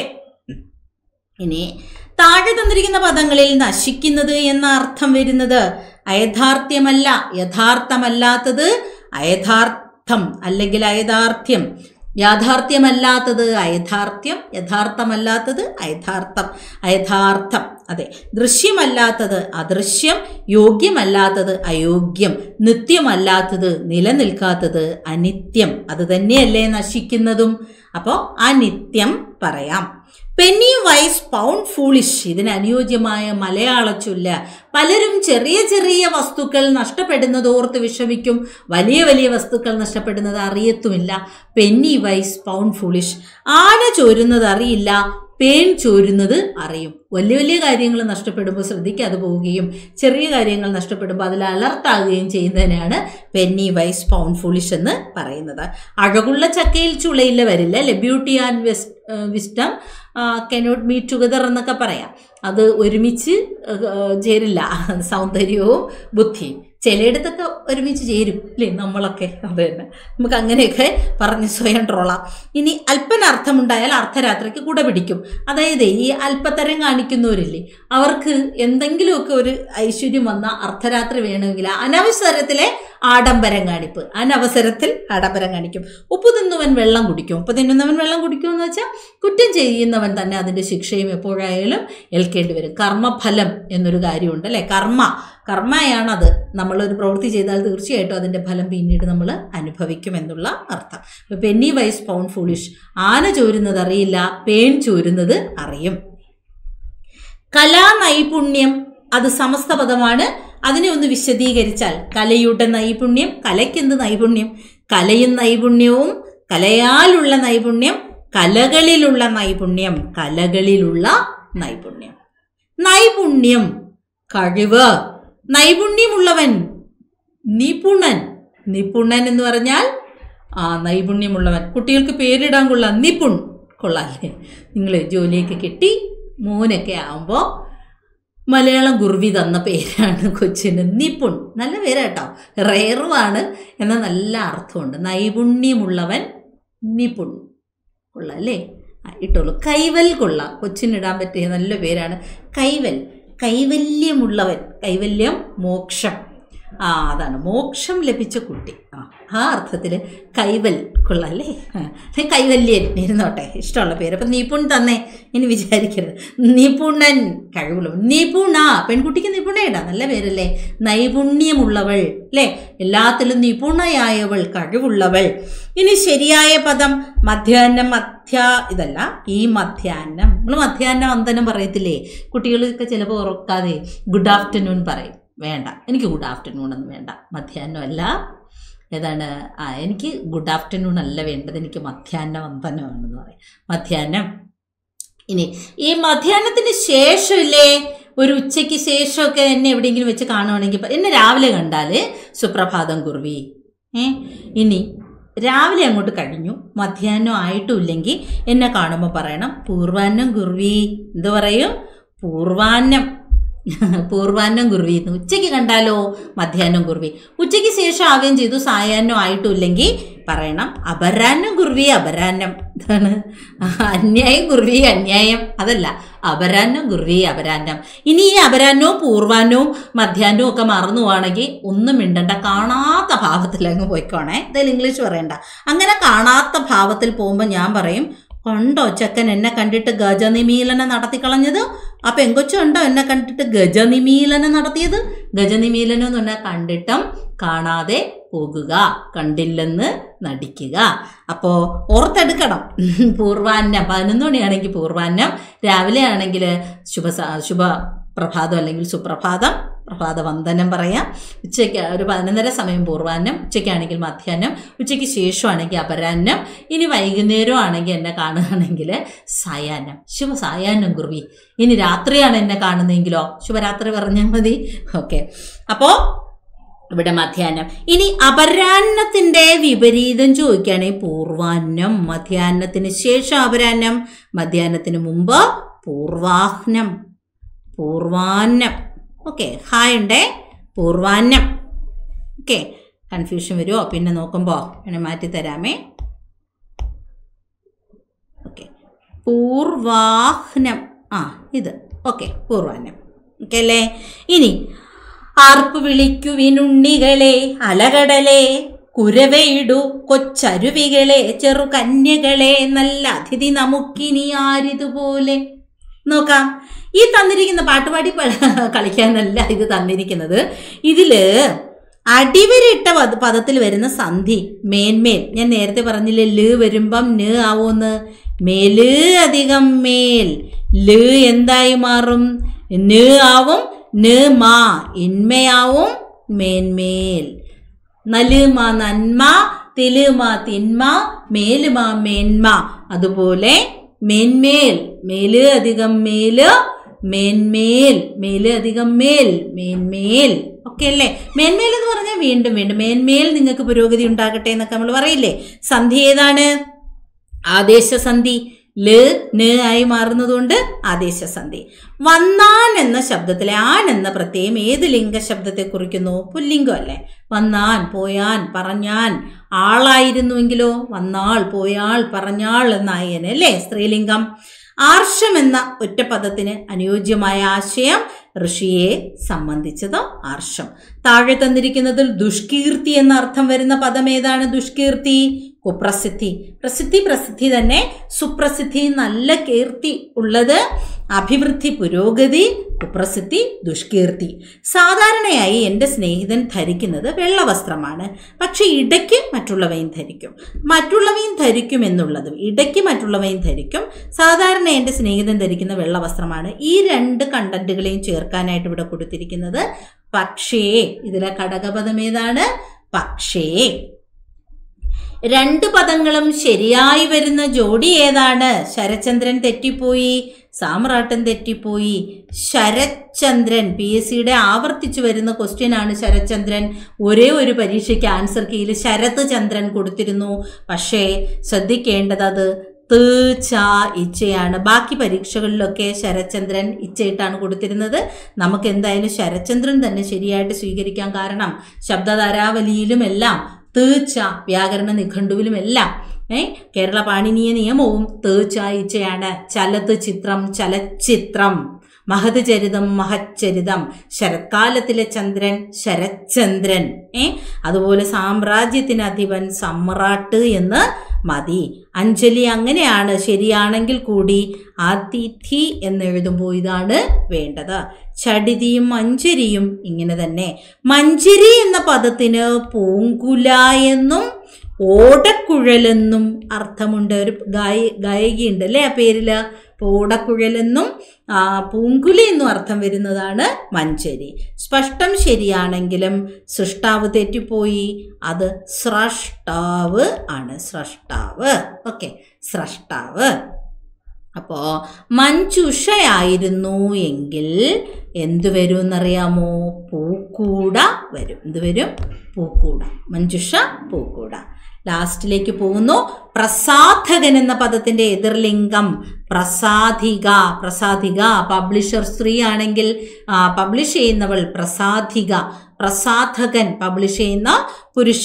ഇനി താഴെ തന്നിരിക്കുന്ന പദങ്ങളിൽ നശിക്കുന്നത് എന്ന അർത്ഥം വരുന്നത് അയഥാർത്ഥ്യമല്ല യഥാർത്ഥമല്ലാത്തത് അയഥാർത്ഥം അല്ലെങ്കിൽ അയഥാർത്ഥ്യം യാഥാർത്ഥ്യമല്ലാത്തത് അയഥാർത്ഥ്യം യഥാർത്ഥമല്ലാത്തത് അയഥാർത്ഥം അയഥാർത്ഥം അതെ ദൃശ്യമല്ലാത്തത് അദൃശ്യം യോഗ്യമല്ലാത്തത് അയോഗ്യം നിത്യമല്ലാത്തത് നിലനിൽക്കാത്തത് അനിത്യം അത് തന്നെയല്ലേ നശിക്കുന്നതും അപ്പോൾ അനിത്യം പറയാം പെന്നി വൈസ് പൗണ്ട് ഫൂളിഷ് ഇതിന് അനുയോജ്യമായ മലയാള ചൊല്ല പലരും ചെറിയ ചെറിയ വസ്തുക്കൾ നഷ്ടപ്പെടുന്നത് ഓർത്ത് വിഷമിക്കും വലിയ വലിയ വസ്തുക്കൾ നഷ്ടപ്പെടുന്നത് അറിയത്തുമില്ല പെന്നി വൈസ് പൗണ്ട് ഫൂളിഷ് ആന ചോരുന്നത് അറിയില്ല പേൻ ചോരുന്നത് അറിയും വലിയ വലിയ കാര്യങ്ങൾ നഷ്ടപ്പെടുമ്പോൾ ശ്രദ്ധിക്കാതെ പോവുകയും ചെറിയ കാര്യങ്ങൾ നഷ്ടപ്പെടുമ്പോൾ അതിൽ അലർട്ടാകുകയും ചെയ്യുന്നതിനാണ് പെന്നി വൈസ് പൗണ്ട് ഫുളിഷ് എന്ന് പറയുന്നത് അഴകുള്ള ചക്കയിൽ ചുളയില്ല വരില്ല അല്ലെ ബ്യൂട്ടി ആൻഡ് വെസ് വിസ്റ്റം കനോട്ട് മീറ്റ് ടുഗദർ എന്നൊക്കെ പറയാം അത് ഒരുമിച്ച് ആ, ചേരില്ല സൗന്ദര്യവും ബുദ്ധിയും ചിലയിടത്തൊക്കെ ഒരുമിച്ച് ചേരും അല്ലേ നമ്മളൊക്കെ അത് തന്നെ നമുക്ക് അങ്ങനെയൊക്കെ പറഞ്ഞ് സ്വയം ട്രോളാം ഇനി അല്പനർത്ഥമുണ്ടായാൽ അർദ്ധരാത്രിക്ക് കുട പിടിക്കും അതായത് ഈ അല്പത്തരം കാണിക്കുന്നവരില്ലേ അവർക്ക് എന്തെങ്കിലുമൊക്കെ ഒരു ഐശ്വര്യം വന്ന അർദ്ധരാത്രി വേണമെങ്കിൽ അനവസരത്തിലെ ആഡംബരം കാണിപ്പ് അനവസരത്തിൽ ആഡംബരം കാണിക്കും ഉപ്പ് തിന്നുവൻ വെള്ളം കുടിക്കും ഉപ്പ് തിന്നുന്നവൻ വെള്ളം കുടിക്കുമെന്ന് വെച്ചാൽ കുറ്റം ചെയ്യുന്നവൻ തന്നെ അതിൻ്റെ ശിക്ഷയും എപ്പോഴായാലും ഏൽക്കേണ്ടി വരും കർമ്മഫലം എന്നൊരു കാര്യമുണ്ട് അല്ലേ കർമ്മ കർമ്മയാണത് നമ്മളൊരു പ്രവൃത്തി ചെയ്താൽ തീർച്ചയായിട്ടും അതിൻ്റെ ഫലം പിന്നീട് നമ്മൾ അനുഭവിക്കും എന്നുള്ള അർത്ഥം ഇപ്പം പെന്നി വൈസ് പൗണ്ട് ഫൂളിഷ് ആന ചോരുന്നത് അറിയില്ല പേൻ ചോരുന്നത് അറിയും കലാനൈപുണ്യം അത് സമസ്ത പദമാണ് അതിനെ ഒന്ന് വിശദീകരിച്ചാൽ കലയുടെ നൈപുണ്യം കലയ്ക്കെന്ത് നൈപുണ്യം കലയും നൈപുണ്യവും കലയാലുള്ള നൈപുണ്യം കലകളിലുള്ള നൈപുണ്യം കലകളിലുള്ള നൈപുണ്യം നൈപുണ്യം കഴിവ് നൈപുണ്യമുള്ളവൻ നിപുണൻ നിപുണൻ എന്ന് പറഞ്ഞാൽ ആ നൈപുണ്യമുള്ളവൻ കുട്ടികൾക്ക് പേരിടാൻ കൊള്ളാം നിപുൺ കൊള്ളാല്ലേ നിങ്ങൾ ജോലിയൊക്കെ കിട്ടി മോനൊക്കെ ആകുമ്പോൾ മലയാളം ഗുർവി തന്ന പേരാണ് കൊച്ചിന് നിപുൺ നല്ല പേരാട്ടോ റെയറുമാണ് എന്നാൽ നല്ല അർത്ഥമുണ്ട് നൈപുണ്യമുള്ളവൻ നിപുൺ കൊള്ളാം അല്ലേ ആ, ഇട്ടോളൂ കൈവൽ കൊള്ളാം കൊച്ചിനിടാൻ പറ്റിയ നല്ല പേരാണ് കൈവൽ കൈവല്യമുള്ളവൻ കൈവല്യം മോക്ഷം ആ അതാണ് മോക്ഷം ലഭിച്ച കുട്ടി ആ ആ അർത്ഥത്തിൽ കൈവൽ കൊള്ളാം അല്ലേ ആ, കൈവല്യൻ ഇരുന്നോട്ടെ ഇഷ്ടമുള്ള പേര് അപ്പം നിപുൺ തന്നെ ഇനി വിചാരിക്കരുത് നിപുണൻ കഴിവുള്ളവൻ നിപുണ പെൺകുട്ടിക്ക് നിപുണ ഇടാം നല്ല പേരല്ലേ നൈപുണ്യമുള്ളവൾ അല്ലേ എല്ലാത്തിലും നിപുണയായവൾ കഴിവുള്ളവൾ ഇനി ശരിയായ പദം മധ്യാഹ്നം മധ്യ ഇതല്ല ഈ മധ്യാഹ്നം നമ്മൾ മധ്യാഹ്നം വന്ദനം പറയത്തില്ലേ കുട്ടികളൊക്കെ ചിലപ്പോൾ ഉറക്കാതെ ഗുഡ് ആഫ്റ്റർനൂൺ പറയും വേണ്ട എനിക്ക് ഗുഡ് ആഫ്റ്റർനൂൺ ഒന്നും വേണ്ട മധ്യാഹ്നം അല്ല ഏതാണ് ആ എനിക്ക് ഗുഡ് ആഫ്റ്റർനൂൺ അല്ല വേണ്ടത് എനിക്ക് മധ്യാഹ്ന വന്ദനമാണെന്ന് പറയും മധ്യാഹ്നം ഇനി ഈ മധ്യാഹ്നത്തിന് ശേഷമില്ലേ ഒരു ഉച്ചയ്ക്ക് ശേഷമൊക്കെ എന്നെ എവിടെയെങ്കിലും വെച്ച് കാണുവാണെങ്കിൽ പ- എന്നെ രാവിലെ കണ്ടാൽ സുപ്രഭാതം കുർവി ഏ ഇനി രാവിലെ അങ്ങോട്ട് കഴിഞ്ഞു മധ്യാഹ്നം ആയിട്ടുമില്ലെങ്കിൽ എന്നെ കാണുമ്പോൾ പറയണം പൂർവാന്നം കുർവി എന്ത് പറയും പൂർവാന്നം പൂർവാന്നം കുർവി എന്ന് ഉച്ചയ്ക്ക് കണ്ടാലോ മധ്യാഹ്നം കുർവി ഉച്ചയ്ക്ക് ശേഷം ആവുകയും ചെയ്തു സായാഹ്നം ആയിട്ടുമില്ലെങ്കിൽ പറയണം അപരാന്നം കുർവി അപരാന്നം ഇതാണ് അന്യായം കുർവി അന്യായം അതല്ല അപരാന്നം കുർവി അപരാന്നം ഇനി ഈ അപരാന്നവും പൂർവാന്നവും മധ്യാഹ്നവും ഒക്കെ മറന്നു പോവാണെങ്കിൽ ഒന്നും മിണ്ടണ്ട കാണാത്ത ഭാവത്തിൽ അങ്ങ് പോയിക്കോണേ ഇതിൽ ഇംഗ്ലീഷ് പറയണ്ട അങ്ങനെ കാണാത്ത ഭാവത്തിൽ പോകുമ്പോൾ ഞാൻ പറയും കണ്ടോ ചെക്കൻ എന്നെ കണ്ടിട്ട് ഗജനിമീലനം നടത്തിക്കളഞ്ഞത് ആ പെങ്കൊച്ചു ഉണ്ടോ എന്നെ കണ്ടിട്ട് ഗജനിമീലനം നടത്തിയത് ഗജനിമീലനം എന്ന് പറഞ്ഞാൽ കണ്ടിട്ടും കാണാതെ പോകുക കണ്ടില്ലെന്ന് നടിക്കുക അപ്പോൾ ഓർത്തെടുക്കണം പൂർവാന്നം പതിനൊന്ന് മണിയാണെങ്കിൽ പൂർവാന്നം രാവിലെ ആണെങ്കിൽ ശുഭ ശുഭ പ്രഭാതം അല്ലെങ്കിൽ സുപ്രഭാതം പ്രഭാത വന്ദനം പറയാം ഉച്ചയ്ക്ക് ഒരു പതിനൊന്നര സമയം പൂർവാന്നം ഉച്ചയ്ക്കാണെങ്കിൽ മധ്യാഹ്നം ഉച്ചയ്ക്ക് ശേഷമാണെങ്കിൽ അപരാന്നം ഇനി വൈകുന്നേരം ആണെങ്കിൽ എന്നെ കാണുകയാണെങ്കിൽ സായാഹ്നം ശുഭ സായാഹ്നം കുർവി ഇനി രാത്രിയാണ് എന്നെ കാണുന്നതെങ്കിലോ ശുഭരാത്രി പറഞ്ഞാൽ മതി ഓക്കെ അപ്പോൾ ഇവിടെ മധ്യാഹ്നം ഇനി അപരാഹ്നത്തിന്റെ വിപരീതം ചോദിക്കുകയാണെങ്കിൽ പൂർവാഹ്നം മധ്യാഹ്നത്തിന് ശേഷം അപരാഹ്നം മധ്യാഹ്നത്തിന് മുമ്പ് പൂർവാഹ്നം പൂർവാന്നം ഓക്കെ ഹായ് ഉണ്ടേ പൂർവാന്നം ഓക്കെ കൺഫ്യൂഷൻ വരുമോ പിന്നെ നോക്കുമ്പോൾ വേണേ മാറ്റി തരാമേ ഓക്കെ പൂർവാഹ്നം ആ ഇത് ഓക്കെ പൂർവാന്നം ഓക്കെ അല്ലേ ഇനി ആർപ്പ് വിളിക്കുവിനുണ്ണികളെ അലകടലെ കുരവയിടു കൊച്ചരുവികളെ ചെറുകന്യകളെ നല്ല അതിഥി നമുക്കിനി ആരിതുപോലെ നോക്കാം ഈ തന്നിരിക്കുന്ന പാട്ടുപാടി പ- കളിക്കാനല്ല ഇത് തന്നിരിക്കുന്നത് ഇതില് അടിവരിട്ട പദ പദത്തിൽ വരുന്ന സന്ധി മേന്മേൽ ഞാൻ നേരത്തെ പറഞ്ഞില്ലേ ല് വരുമ്പം ന് ആവൂന്ന് മേല് അധികം മേൽ ല് എന്തായി മാറും ന് ആവും ന് മാ ഇന്മയാവും മേന്മേൽ നലുമ നന്മ തിലുമ തിന്മ മേലുമ മേന്മ അതുപോലെ മേന്മേൽ മേല് അധികം മേല് മേന്മേൽ മേല് അധികം മേൽ മേന്മേൽ ഒക്കെ അല്ലേ മേന്മേൽ എന്ന് പറഞ്ഞാൽ വീണ്ടും വീണ്ടും മേന്മേൽ നിങ്ങൾക്ക് പുരോഗതി ഉണ്ടാകട്ടെ എന്നൊക്കെ നമ്മൾ പറയില്ലേ സന്ധി ഏതാണ് ആദേശസന്ധി ല് ന് ആയി മാറുന്നതുകൊണ്ട് ആദേശസന്ധി വന്നാൻ എന്ന ശബ്ദത്തിലെ ആൻ എന്ന പ്രത്യയം ഏത് ലിംഗ ശബ്ദത്തെ കുറിക്കുന്നു പുല്ലിംഗം അല്ലേ വന്നാൻ പോയാൻ പറഞ്ഞാൻ ആളായിരുന്നുവെങ്കിലോ വന്നാൾ പോയാൾ പറഞ്ഞാൾ എന്നായേനെ അല്ലേ സ്ത്രീലിംഗം ആർഷം എന്ന ഒറ്റപ്പദത്തിന് അനുയോജ്യമായ ആശയം ഋഷിയെ സംബന്ധിച്ചത് ആർഷം താഴെ തന്നിരിക്കുന്നതിൽ ദുഷ്കീർത്തി എന്ന അർത്ഥം വരുന്ന പദം ഏതാണ് ദുഷ്കീർത്തി കുപ്രസിദ്ധി പ്രസിദ്ധി പ്രസിദ്ധി തന്നെ സുപ്രസിദ്ധി നല്ല കീർത്തി ഉള്ളത് അഭിവൃദ്ധി പുരോഗതി കുപ്രസിദ്ധി ദുഷ്കീർത്തി സാധാരണയായി എൻ്റെ സ്നേഹിതൻ ധരിക്കുന്നത് വെള്ളവസ്ത്രമാണ് പക്ഷെ ഇടയ്ക്ക് മറ്റുള്ളവയും ധരിക്കും മറ്റുള്ളവയും ധരിക്കും എന്നുള്ളതും ഇടയ്ക്ക് മറ്റുള്ളവയും ധരിക്കും സാധാരണ എൻ്റെ സ്നേഹിതൻ ധരിക്കുന്ന വെള്ളവസ്ത്രമാണ് ഈ രണ്ട് കണ്ടന്റുകളെയും ചേർക്കാനായിട്ട് ഇവിടെ കൊടുത്തിരിക്കുന്നത് പക്ഷേ ഇതിലെ ഘടകപദം ഏതാണ് പക്ഷേ രണ്ട് പദങ്ങളും ശരിയായി വരുന്ന ജോഡി ഏതാണ് ശരചന്ദ്രൻ തെറ്റിപ്പോയി സാമ്രാട്ടൻ തെറ്റിപ്പോയി ശരചന്ദ്രൻ പി എസ് സിയുടെ ആവർത്തിച്ചു വരുന്ന ക്വസ്റ്റ്യൻ ആണ് ശരചന്ദ്രൻ ഒരേ ഒരു പരീക്ഷയ്ക്ക് ആൻസർ കീയിൽ ശരത് ചന്ദ്രൻ കൊടുത്തിരുന്നു പക്ഷേ ശ്രദ്ധിക്കേണ്ടത് അത് ത് ച ഇച്ചയാണ് ബാക്കി പരീക്ഷകളിലൊക്കെ ശരചന്ദ്രൻ ഇച്ചയിട്ടാണ് കൊടുത്തിരുന്നത് നമുക്ക് എന്തായാലും ശരചന്ദ്രൻ തന്നെ ശരിയായിട്ട് സ്വീകരിക്കാൻ കാരണം ശബ്ദധാരാവലിയിലുമെല്ലാം തീച്ച വ്യാകരണ നിഘണ്ടുവിലുമെല്ലാം ഏ കേരള പാണിനീയ നിയമവും തീച്ച ഇച്ചയാണ് ചലത് ചിത്രം ചലച്ചിത്രം മഹത് ചരിതം മഹച്ചരിതം ശരത്കാലത്തിലെ ചന്ദ്രൻ ശരചന്ദ്രൻ ഏ അതുപോലെ സാമ്രാജ്യത്തിന് അധിപൻ സമ്രാട്ട് എന്ന് മതി അഞ്ജലി അങ്ങനെയാണ് ശരിയാണെങ്കിൽ കൂടി അതിഥി എന്നെഴുതുമ്പോൾ ഇതാണ് വേണ്ടത് ചടിതിയും മഞ്ചരിയും ഇങ്ങനെ തന്നെ മഞ്ചരി എന്ന പദത്തിന് പൂങ്കുല എന്നും ഓടക്കുഴലെന്നും അർത്ഥമുണ്ട് ഒരു ഗായ ഗായികയുണ്ട് അല്ലേ ആ പേരില് അപ്പോൾ ഓടക്കുഴലെന്നും ആ, പൂങ്കുലി എന്നും അർത്ഥം വരുന്നതാണ് മഞ്ചരി സ്പഷ്ടം ശരിയാണെങ്കിലും സൃഷ്ടാവ് തെറ്റിപ്പോയി അത് സ്രഷ്ടാവ് ആണ് സ്രഷ്ടാവ് ഓക്കെ സ്രഷ്ടാവ് അപ്പോ മഞ്ചുഷയായിരുന്നു എങ്കിൽ എന്തു വരും എന്നറിയാമോ പൂക്കൂട വരും എന്ത് വരും പൂക്കൂട മഞ്ചുഷ പൂക്കൂട ലാസ്റ്റിലേക്ക് പോകുന്നു പ്രസാധകൻ എന്ന പദത്തിന്റെ എതിർലിംഗം പ്രസാധിക പ്രസാധിക പബ്ലിഷർ സ്ത്രീ ആണെങ്കിൽ പബ്ലിഷ് ചെയ്യുന്നവൾ പ്രസാധിക പ്രസാധകൻ പബ്ലിഷ് ചെയ്യുന്ന പുരുഷൻ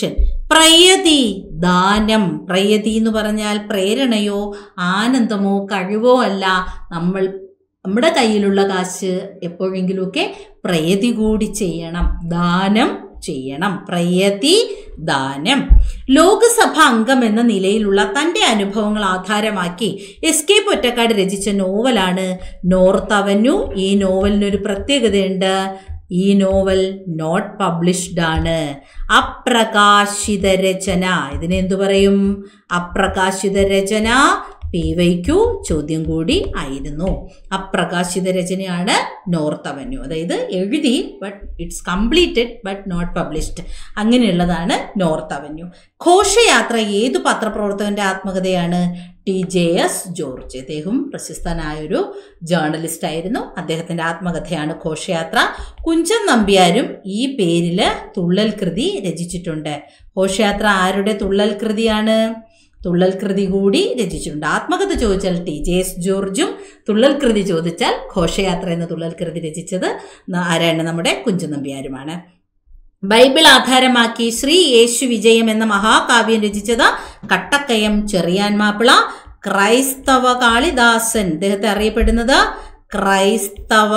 പ്രയതി ദാനം പ്രയതി എന്ന് പറഞ്ഞാൽ പ്രേരണയോ ആനന്ദമോ കഴിവോ അല്ല നമ്മൾ നമ്മുടെ കയ്യിലുള്ള കാശ് എപ്പോഴെങ്കിലുമൊക്കെ പ്രയതി കൂടി ചെയ്യണം ദാനം ചെയ്യണം പ്രയതി ദാനം ലോകസഭ അംഗം എന്ന നിലയിലുള്ള തൻ്റെ അനുഭവങ്ങൾ ആധാരമാക്കി എസ് കെ പൊറ്റക്കാട് രചിച്ച നോവലാണ് നോർത്ത് അവന്യൂ ഈ നോവലിനൊരു പ്രത്യേകതയുണ്ട് ഈ നോവൽ നോട്ട് പബ്ലിഷ്ഡ് ആണ് അപ്രകാശിത രചന ഇതിനെ എന്തു പറയും അപ്രകാശിത രചന പി വൈക്കു ചോദ്യം കൂടി ആയിരുന്നു അപ്രകാശിത രചനയാണ് നോർത്ത് അവന്യൂ അതായത് എഴുതി but it's completed but not published അങ്ങനെയുള്ളതാണ് നോർത്ത് അവന്യൂ ഘോഷയാത്ര ഏതു പത്രപ്രവർത്തകന്റെ ആത്മകഥയാണ് ടി ജെ എസ് ജോർജ് അദ്ദേഹം പ്രശസ്തനായൊരു ജേർണലിസ്റ്റ് ആയിരുന്നു അദ്ദേഹത്തിന്റെ ആത്മകഥയാണ് ഘോഷയാത്ര കുഞ്ചൻ നമ്പ്യാരും ഈ പേരിൽ തുള്ളൽ കൃതി രചിച്ചിട്ടുണ്ട് ഘോഷയാത്ര ആരുടെ തുള്ളൽ കൃതിയാണ് തുള്ളൽ കൃതി കൂടി രചിച്ചിട്ടുണ്ട് ആത്മകഥ ചോദിച്ചാൽ ടി ജെ എസ് ജോർജും തുള്ളൽ കൃതി ചോദിച്ചാൽ ഘോഷയാത്ര എന്ന തുള്ളൽ കൃതി രചിച്ചത് ന- ആരാണ് നമ്മുടെ കുഞ്ചൻ നമ്പ്യാരുമാണ് ബൈബിൾ ആധാരമാക്കി ശ്രീ യേശു വിജയം എന്ന മഹാകാവ്യം രചിച്ചത് കട്ടക്കയം ചെറിയാൻ മാപ്പിള ക്രൈസ്തവ കാളിദാസൻ ഇദ്ദേഹത്തെ അറിയപ്പെടുന്നത് ക്രൈസ്തവ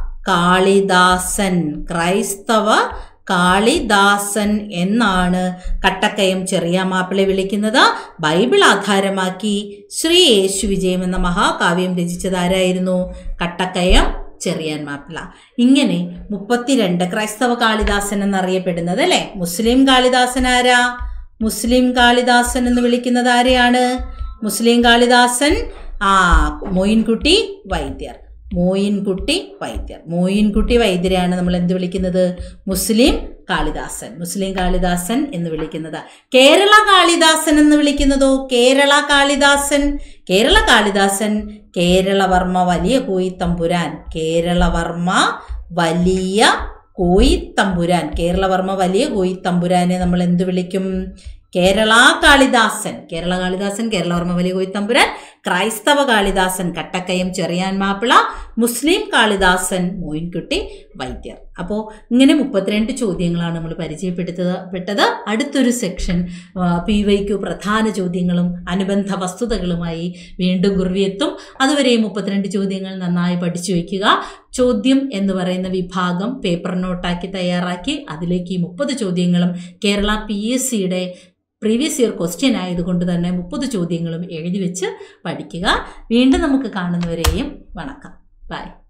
കാളിദാസൻ ക്രൈസ്തവ കാളിദാസൻ എന്നാണ് കട്ടക്കയം ചെറിയ മാപ്പിളെ വിളിക്കുന്നത് ബൈബിൾ ആധാരമാക്കി ശ്രീ യേശു വിജയം എന്ന മഹാകാവ്യം രചിച്ചത് ആരായിരുന്നു കട്ടക്കയം ചെറിയാൻ മാപ്പിള ഇങ്ങനെ മുപ്പത്തിരണ്ട് ക്രൈസ്തവ കാളിദാസൻ എന്നറിയപ്പെടുന്നത് അല്ലെ മുസ്ലിം കാളിദാസൻ ആരാ മുസ്ലിം കാളിദാസൻ എന്ന് വിളിക്കുന്നത് ആരെയാണ് മുസ്ലിം കാളിദാസൻ ആ മോയിൻകുട്ടി വൈദ്യർ മോയിൻകുട്ടി വൈദ്യർ മോയിൻകുട്ടി വൈദ്യരെയാണ് നമ്മൾ എന്ത് വിളിക്കുന്നത് മുസ്ലിം കാളിദാസൻ മുസ്ലിം കാളിദാസൻ എന്ന് വിളിക്കുന്നത് കേരള കാളിദാസൻ എന്ന് വിളിക്കുന്നതോ കേരള കാളിദാസൻ കേരള കാളിദാസൻ കേരളവർമ്മ വലിയ കോയിത്തമ്പുരാൻ കേരളവർമ്മ വലിയ കോയിത്തമ്പുരാൻ കേരളവർമ്മ വലിയ കോയിത്തമ്പുരാനെ നമ്മൾ എന്ത് വിളിക്കും കേരള കാളിദാസൻ കേരള കാളിദാസൻ കേരളവർമ്മ വലിയ കോയിത്തമ്പുരാൻ ക്രൈസ്തവ കാളിദാസൻ കട്ടക്കയം ചെറിയാൻ മാപ്പിള മുസ്ലിം കാളിദാസൻ മോയിൻകുട്ടി വൈദ്യർ അപ്പോൾ ഇങ്ങനെ മുപ്പത്തിരണ്ട് ചോദ്യങ്ങളാണ് നമ്മൾ പരിചയപ്പെടുത്തത് പെട്ടത് അടുത്തൊരു സെക്ഷൻ പി വൈക്കു പ്രധാന ചോദ്യങ്ങളും അനുബന്ധ വസ്തുതകളുമായി വീണ്ടും കുറിയെത്തും അതുവരെ മുപ്പത്തിരണ്ട് ചോദ്യങ്ങൾ നന്നായി പഠിച്ചു വയ്ക്കുക ചോദ്യം എന്ന് പറയുന്ന വിഭാഗം പേപ്പർ നോട്ടാക്കി തയ്യാറാക്കി അതിലേക്ക് ഈ മുപ്പത് ചോദ്യങ്ങളും കേരള പി എസ് സിയുടെ പ്രീവിയസ് ഇയർ ക്വസ്റ്റ്യൻ ആയതുകൊണ്ട് തന്നെ മുപ്പത് ചോദ്യങ്ങളും എഴുതി വെച്ച് പഠിക്കുക വീണ്ടും നമുക്ക് കാണുന്നവരെയും വണക്കം ബൈ